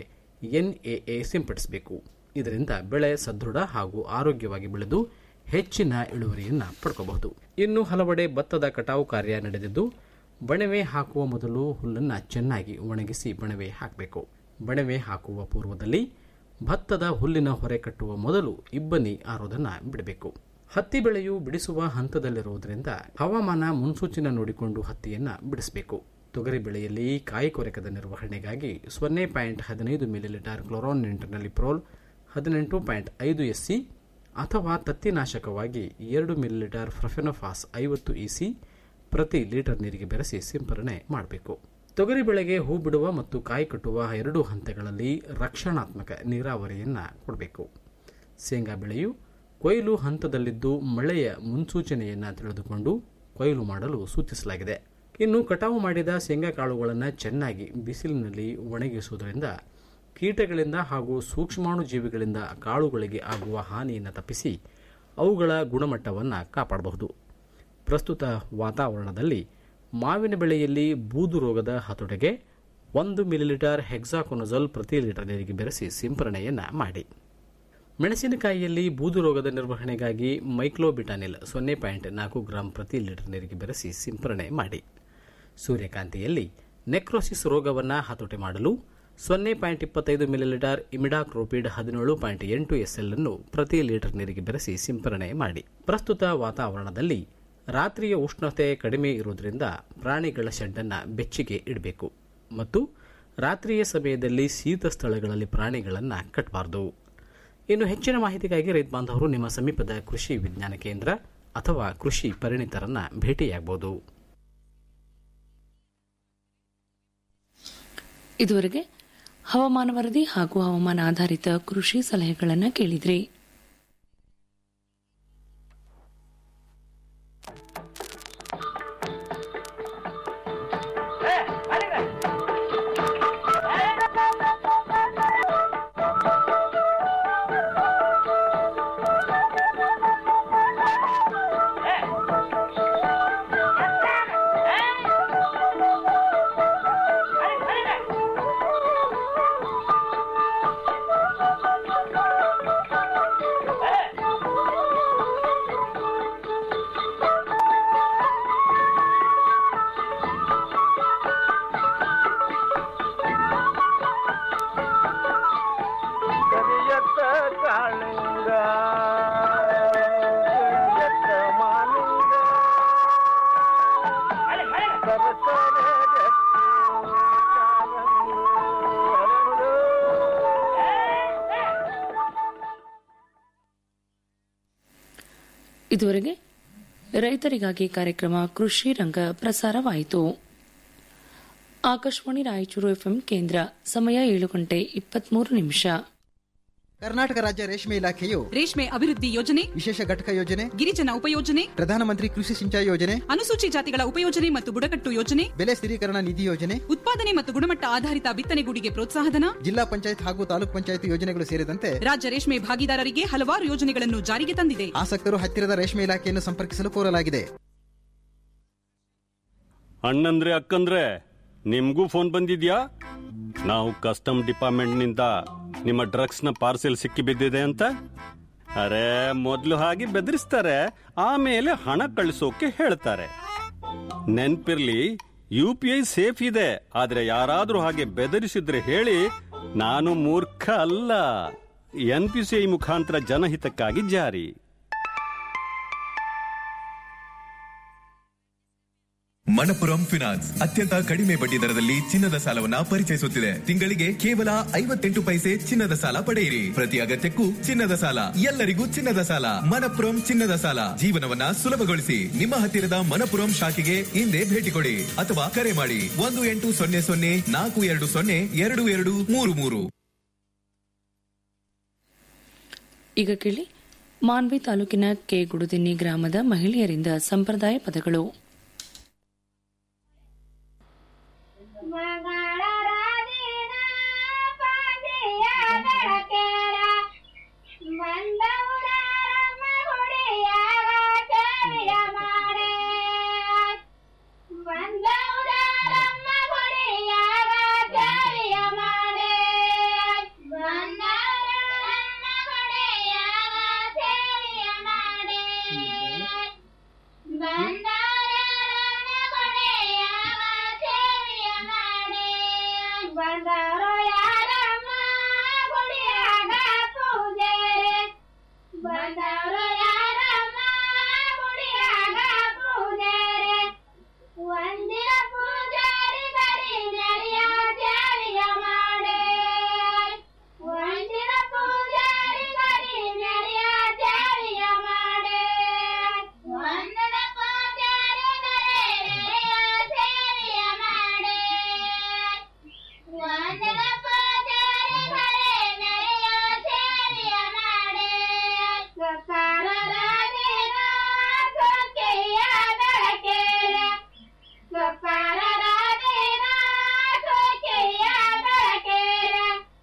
ಎನ್ಎಎ ಸಿಂಪಡಿಸಬೇಕು ಇದರಿಂದ ಬೆಳೆ ಸದೃಢ ಹಾಗೂ ಆರೋಗ್ಯವಾಗಿ ಬೆಳೆದು ಹೆಚ್ಚಿನ ಇಳುವರಿಯನ್ನು ಪಡ್ಕೋಬಹುದು ಇನ್ನು ಹಲವೆಡೆ ಭತ್ತದ ಕಟಾವು ಕಾರ್ಯ ನಡೆದಿದ್ದು ಬಣವೆ ಹಾಕುವ ಮೊದಲು ಹುಲ್ಲನ್ನು ಚೆನ್ನಾಗಿ ಒಣಗಿಸಿ ಬಣವೆ ಹಾಕಬೇಕು ಬಣವೆ ಹಾಕುವ ಪೂರ್ವದಲ್ಲಿ ಭತ್ತದ ಹುಲ್ಲಿನ ಹೊರೆ ಕಟ್ಟುವ ಮೊದಲು ಇಬ್ಬನಿ ಆರೋದನ್ನು ಬಿಡಬೇಕು ಹತ್ತಿ ಬೆಳೆಯು ಬಿಡಿಸುವ ಹಂತದಲ್ಲಿರುವುದರಿಂದ ಹವಾಮಾನ ಮುನ್ಸೂಚನೆ ನೋಡಿಕೊಂಡು ಹತ್ತಿಯನ್ನು ಬಿಡಿಸಬೇಕು ತೊಗರಿ ಬೆಳೆಯಲ್ಲಿ ಕಾಯಿ ಕೊರಕದ ನಿರ್ವಹಣೆಗಾಗಿ ಸೊನ್ನೆ ಪಾಯಿಂಟ್ ಹದಿನೈದು ಮಿಲಿಲೀಟರ್ ಕ್ಲೋರಾನ್ ಪ್ರೋಲ್ ಹದಿನೆಂಟು ಪಾಯಿಂಟ್ ಐದು ಎಸ್ಸಿ ಅಥವಾ ತತ್ತಿನಾಶಕವಾಗಿ ಎರಡು ಮಿಲಿಲೀಟರ್ ಫ್ರಫೆನೋಫಾಸ್ ಐವತ್ತು ಇಸಿ ಪ್ರತಿ ಲೀಟರ್ ನೀರಿಗೆ ಬೆರೆಸಿ ಸಿಂಪರಣೆ ಮಾಡಬೇಕು ತೊಗರಿ ಬೆಳೆಗೆ ಹೂ ಬಿಡುವ ಮತ್ತು ಕಾಯಿ ಕಟ್ಟುವ ಎರಡು ಹಂತಗಳಲ್ಲಿ ರಕ್ಷಣಾತ್ಮಕ ನೀರಾವರಿಯನ್ನು ಕೊಡಬೇಕು ಶೇಂಗಾ ಬೆಳೆಯು ಕೊಯ್ಲು ಹಂತದಲ್ಲಿದ್ದು ಮಳೆಯ ಮುನ್ಸೂಚನೆಯನ್ನು ತಿಳಿದುಕೊಂಡು ಕೊಯ್ಲು ಮಾಡಲು ಸೂಚಿಸಲಾಗಿದೆ ಇನ್ನು ಕಟಾವು ಮಾಡಿದ ಶೇಂಗಾ ಕಾಳುಗಳನ್ನು ಚೆನ್ನಾಗಿ ಬಿಸಿಲಿನಲ್ಲಿ ಒಣಗಿಸುವುದರಿಂದ ಕೀಟಗಳಿಂದ ಹಾಗೂ ಸೂಕ್ಷ್ಮಾಣು ಜೀವಿಗಳಿಂದ ಕಾಳುಗಳಿಗೆ ಆಗುವ ಹಾನಿಯನ್ನು ತಪ್ಪಿಸಿ ಅವುಗಳ ಗುಣಮಟ್ಟವನ್ನು ಕಾಪಾಡಬಹುದು ಪ್ರಸ್ತುತ ವಾತಾವರಣದಲ್ಲಿ ಮಾವಿನ ಬೆಳೆಯಲ್ಲಿ ಬೂದು ರೋಗದ ಹತೋಟಿಗೆ ಒಂದು ಮಿಲಿಲೀಟರ್ ಹೆಕ್ಸಾಕೊನಜಲ್ ಪ್ರತಿ ಲೀಟರ್ ನೀರಿಗೆ ಬೆರೆಸಿ ಸಿಂಪರಣೆಯನ್ನು ಮಾಡಿ ಮೆಣಸಿನಕಾಯಿಯಲ್ಲಿ ಬೂದು ರೋಗದ ನಿರ್ವಹಣೆಗಾಗಿ ಮೈಕ್ಲೋಬಿಟಾನಿಲ್ ಸೊನ್ನೆ ಪಾಯಿಂಟ್ ನಾಲ್ಕು ಗ್ರಾಂ ಪ್ರತಿ ಲೀಟರ್ ನೀರಿಗೆ ಬೆರೆಸಿ ಸಿಂಪರಣೆ ಮಾಡಿ ಸೂರ್ಯಕಾಂತಿಯಲ್ಲಿ ನೆಕ್ರೋಸಿಸ್ ರೋಗವನ್ನು ಹತೋಟಿ ಮಾಡಲು ಸೊನ್ನೆ ಪಾಯಿಂಟ್ ಇಪ್ಪತ್ತೈದು ಮಿಲಿಲೀಟರ್ ಇಮಿಡಾಕ್ರೋಪಿಡ್ ಹದಿನೇಳು ಪಾಯಿಂಟ್ ಎಂಟು ಎಸ್ಎಲ್ ಅನ್ನು ಪ್ರತಿ ಲೀಟರ್ ನೀರಿಗೆ ಬೆರೆಸಿ ಸಿಂಪರಣೆ ಮಾಡಿ ಪ್ರಸ್ತುತ ವಾತಾವರಣದಲ್ಲಿ ರಾತ್ರಿಯ ಉಷ್ಣತೆ ಕಡಿಮೆ ಇರುವುದರಿಂದ ಪ್ರಾಣಿಗಳ ಶೆಡ್ಡನ್ನು ಬೆಚ್ಚಿಗೆ ಇಡಬೇಕು ಮತ್ತು ರಾತ್ರಿಯ ಸಮಯದಲ್ಲಿ ಶೀತ ಸ್ಥಳಗಳಲ್ಲಿ ಪ್ರಾಣಿಗಳನ್ನು ಕಟ್ಟಬಾರದು ಇನ್ನು ಹೆಚ್ಚಿನ ಮಾಹಿತಿಗಾಗಿ ರೈತ ಬಾಂಧವರು ನಿಮ್ಮ ಸಮೀಪದ ಕೃಷಿ ವಿಜ್ಞಾನ ಕೇಂದ್ರ ಅಥವಾ ಕೃಷಿ ಪರಿಣಿತರನ್ನ ಭೇಟಿಯಾಗಬಹುದು ಇದುವರೆಗೆ ಹವಾಮಾನ ವರದಿ ಹಾಗೂ ಹವಾಮಾನ ಆಧಾರಿತ ಕೃಷಿ ಸಲಹೆಗಳನ್ನು ಕೇಳಿದ್ರಿ ಕರಿಯತ್ತ ಕಾಳಿಂಗ ಕರಿಯತ್ತ ಮಾಲಿಂಗ ಸರಸರ ಗಟ್ಟಿ ಕಾರಂಗು ಅರಳು. ಇದುವರೆಗೆ ರೈತರಿಗಾಗಿ ಕಾರ್ಯಕ್ರಮ ಕೃಷಿ ರಂಗ ಪ್ರಸಾರವಾಯಿತು ಆಕಾಶವಾಣಿ ರಾಯಚೂರು ಎಫ್ಎಂ ಕೇಂದ್ರ ಸಮಯ ಏಳು ಗಂಟೆ ಇಪ್ಪತ್ಮೂರು ನಿಮಿಷ ಕರ್ನಾಟಕ ರಾಜ್ಯ ರೇಷ್ಮೆ ಇಲಾಖೆಯು ರೇಷ್ಮೆ ಅಭಿವೃದ್ಧಿ ಯೋಜನೆ ವಿಶೇಷ ಘಟಕ ಯೋಜನೆ ಗಿರಿಜನ ಉಪಯೋಜನೆ ಪ್ರಧಾನಮಂತ್ರಿ ಕೃಷಿ ಸಿಂಚಾಯಿ ಯೋಜನೆ ಅನುಸೂಚಿ ಜಾತಿಗಳ ಉಪಯೋಜನೆ ಮತ್ತು ಬುಡಕಟ್ಟು ಯೋಜನೆ ಬೆಲೆ ಸ್ಥಿರೀಕರಣ ನಿಧಿ ಯೋಜನೆ ಉತ್ಪಾದನೆ ಮತ್ತು ಗುಣಮಟ್ಟ ಆಧಾರಿತ ಬಿತ್ತನೆಗೂಡಿಗೆ ಪ್ರೋತ್ಸಾಹಧನ ಜಿಲ್ಲಾ ಪಂಚಾಯತ್ ಹಾಗೂ ತಾಲೂಕ್ ಪಂಚಾಯತ್ ಯೋಜನೆಗಳು ಸೇರಿದಂತೆ ರಾಜ್ಯ ರೇಷ್ಮೆ ಭಾಗಿದಾರರಿಗೆ ಹಲವಾರು ಯೋಜನೆಗಳನ್ನು ಜಾರಿಗೆ ತಂದಿದೆ ಆಸಕ್ತರು ಹತ್ತಿರದ ರೇಷ್ಮೆ ಇಲಾಖೆಯನ್ನು ಸಂಪರ್ಕಿಸಲು ಕೋರಲಾಗಿದೆ ಅಣ್ಣಂದ್ರೆ ಅಕ್ಕಂದ್ರೆ ನಿಮ್ಗೂ ಫೋನ್ ಬಂದಿದ್ಯಾ ನಾವು ಕಸ್ಟಮ್ ಡಿಪಾರ್ಟ್ಮೆಂಟ್ನಿಂದ ನಿಮ್ಮ ಡ್ರಗ್ಸ್ನ ಪಾರ್ಸೆಲ್ ಸಿಕ್ಕಿ ಬಿದ್ದಿದೆ ಅಂತ ಅರೆ ಮೊದಲು ಹಾಗೆ ಬೆದರಿಸ್ತಾರೆ ಆಮೇಲೆ ಹಣ ಕಳಿಸೋಕೆ ಹೇಳ್ತಾರೆ ನೆನ್ಪಿರ್ಲಿ ಯು ಪಿ ಐ ಸೇಫ್ ಇದೆ ಆದ್ರೆ ಯಾರಾದ್ರೂ ಹಾಗೆ ಬೆದರಿಸಿದ್ರೆ ಹೇಳಿ ನಾನು ಮೂರ್ಖ ಅಲ್ಲ ಎನ್ ಪಿ ಸಿ ಐ ಮುಖಾಂತರ ಜನಹಿತಕ್ಕಾಗಿ ಜಾರಿ ಮಣಪುರಂ ಫಿನಾನ್ಸ್ ಅತ್ಯಂತ ಕಡಿಮೆ ಬಡ್ಡಿ ದರದಲ್ಲಿ ಚಿನ್ನದ ಸಾಲವನ್ನ ಪರಿಚಯಿಸುತ್ತಿದೆ ತಿಂಗಳಿಗೆ ಕೇವಲ ಐವತ್ತೆಂಟು ಪೈಸೆ ಚಿನ್ನದ ಸಾಲ ಪಡೆಯಿರಿ ಪ್ರತಿ ಅಗತ್ಯಕ್ಕೂ ಚಿನ್ನದ ಸಾಲ ಎಲ್ಲರಿಗೂ ಚಿನ್ನದ ಸಾಲ ಮಣಪುರಂ ಚಿನ್ನದ ಸಾಲ ಜೀವನವನ್ನ ಸುಲಭಗೊಳಿಸಿ ನಿಮ್ಮ ಹತ್ತಿರದ ಮಣಪುರಂ ಶಾಖೆಗೆ ಹಿಂದೆ ಭೇಟಿ ಕೊಡಿ ಅಥವಾ ಕರೆ ಮಾಡಿ ಒಂದು ಎಂಟು ಸೊನ್ನೆ ಸೊನ್ನೆ ನಾಲ್ಕು ಎರಡು ಸೊನ್ನೆ ಎರಡು ಎರಡು ಮೂರು ಮೂರು ಈಗ ಕೇಳಿ ಮಾನ್ವಿ ತಾಲೂಕಿನ ಕೆ ಗುಡುದಿನ್ನಿ ಗ್ರಾಮದ ಮಹಿಳೆಯರಿಂದ ಸಂಪ್ರದಾಯ ಪದಗಳು ಬಂದಾರೋ ಯಾರಮ್ಮ ಗುಡಿಯಾಗ ಪೂಜೆರೆ ಬಂದಾರೋ ಯಾರಮ್ಮ ಗುಡಿಯಾಗ ಪೂಜೆರೆ ಒಂದಿನ ಪೂಜಾರಿ ಬರಿ ನಡೆಯ ಜಾರಿಯ ಮಾಡೆ ಒಂದಿನ ಪೂಜಾರಿ ಬರಿ ನಡೆಯ ಜಾರಿಯ ಮಾಡೆ ಒಂದನ ಪೂಜಾರಿ ಬರಿ ನಡೆಯ ಸೇರಿಯ ಮಾಡೆ ಒಂದನ ಪೂಜಾರಿ ಬರಿ ನಡೆಯ ಸೇರಿಯ ಮಾಡೆ ಸಕಾಲದ ದಿನ ಸೊಕ್ಕೆಯ ಬೆಳಕೇರ ಸಕಾಲದ ದಿನ ಸೊಕ್ಕೆಯ ಬೆಳಕೇರ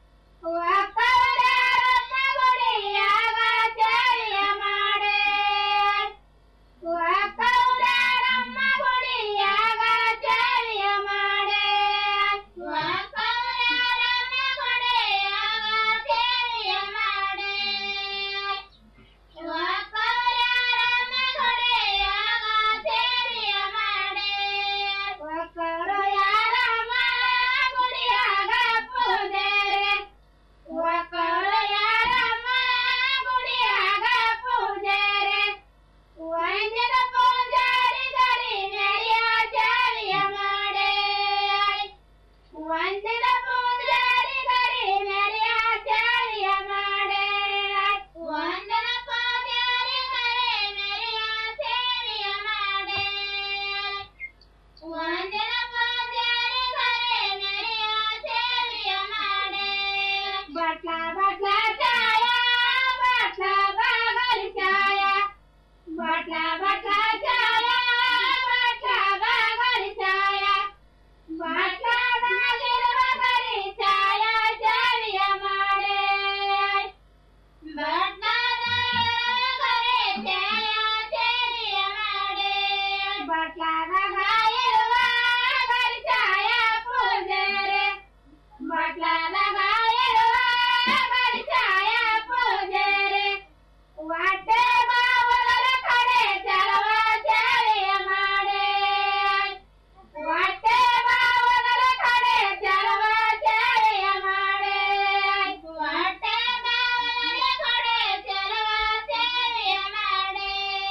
ಒಕ್ಕವರಮ್ಮ ಗುಡಿಯಾಗ ಜಾರಿಯ ಮಾಡೆ ಒಕ್ಕವರಮ್ಮ ಗುಡಿಯಾಗ ಜಾರಿಯ ಮಾಡೆ ಒಕ್ಕವರಮ್ಮ ಗುಡಿಯಾಗ ಜಾರಿಯ ಮಾಡೆ ಒಕ್ಕವರಮ್ಮ ಗುಡಿಯಾಗ ಜಾರಿಯ ಮಾಡೆ ಒಕ್ಕರು ಯಾರಮ್ಮ ಗುಡಿಯಾಗ ಪೂಜೆರೆ ಒಕ್ಕರು ಯಾರಮ್ಮ ಗುಡಿಯಾಗ ಪೂಜೆರೆ ವಂಜನ ಪೂಜಾರಿ ಗರಿ ನೆರೆಯ ಜಾರಿಯ ಮಾಡೆ ವಂಜನ ಪೂಜಾರಿ ಗರಿ ನೆರೆಯ ಜಾರಿಯ ಮಾಡೆ ವಂದನ ಪೂಜಾರಿ ಗರಿ ನೆರೆಯ ಸೇರಿಯ ಮಾಡೆ ವಂದನ ಪೂಜಾರಿ ಗರಿ ನೆರೆಯ ಸೇರಿಯ ಮಾಡೆ ಬಟ್ಲ ಬಟ್ಲ ಚಾಯ ಬಟ್ಲ ಬಾಗಲಿ ಚಾಯ ಬಟ್ಲ ಬಟ್ಲ ಚಾಯ ಬಟ್ಲ ಬಾಗಲಿ ಚಾಯ ಬಟ್ಲ ಬಾಗಿರುವ ಗರಿ ಚಾಯ ಜಾರಿಯ ಮಾಡೆ ಬಟ್ಲ ಗರಿ ಚಾಯ ಜಾರಿಯ ಮಾಡೆ ಬಟ್ಲ ಗಾಯಿರುವ ಗರಿ ಚಾಯ ಪೂಜೆರೆ ಬಟ್ಲ ಗಾಯಿರುವ ಗರಿ ಚಾಯ ಪೂಜೆರೆ ವಾಟೆ ಬಾವಲರ ಕಡೆ ಚಲವ ಜಾರಿಯ ಮಾಡೆ ವಾಟೆ ಬಾವಲರ ಕಡೆ ಚಲವ ಜಾರಿಯ ಮಾಡೆ ವಾಟೆ ಬಾವಲರ ಕಡೆ ಚಲವ ಜಾರಿಯ ಮಾಡೆ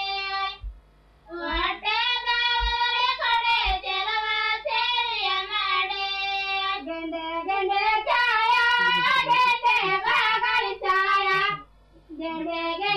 ವಾಟೆ ಬಾವಲರ ಕಡೆ ಚಲವ ಜಾರಿಯ ಮಾಡೆ ಗಂಡೆ ಗಂಡೆ ಚಾಯ ಗಂಡೆ ಬಾಗಲಿ ಚಾಯ ಗಂಡೆ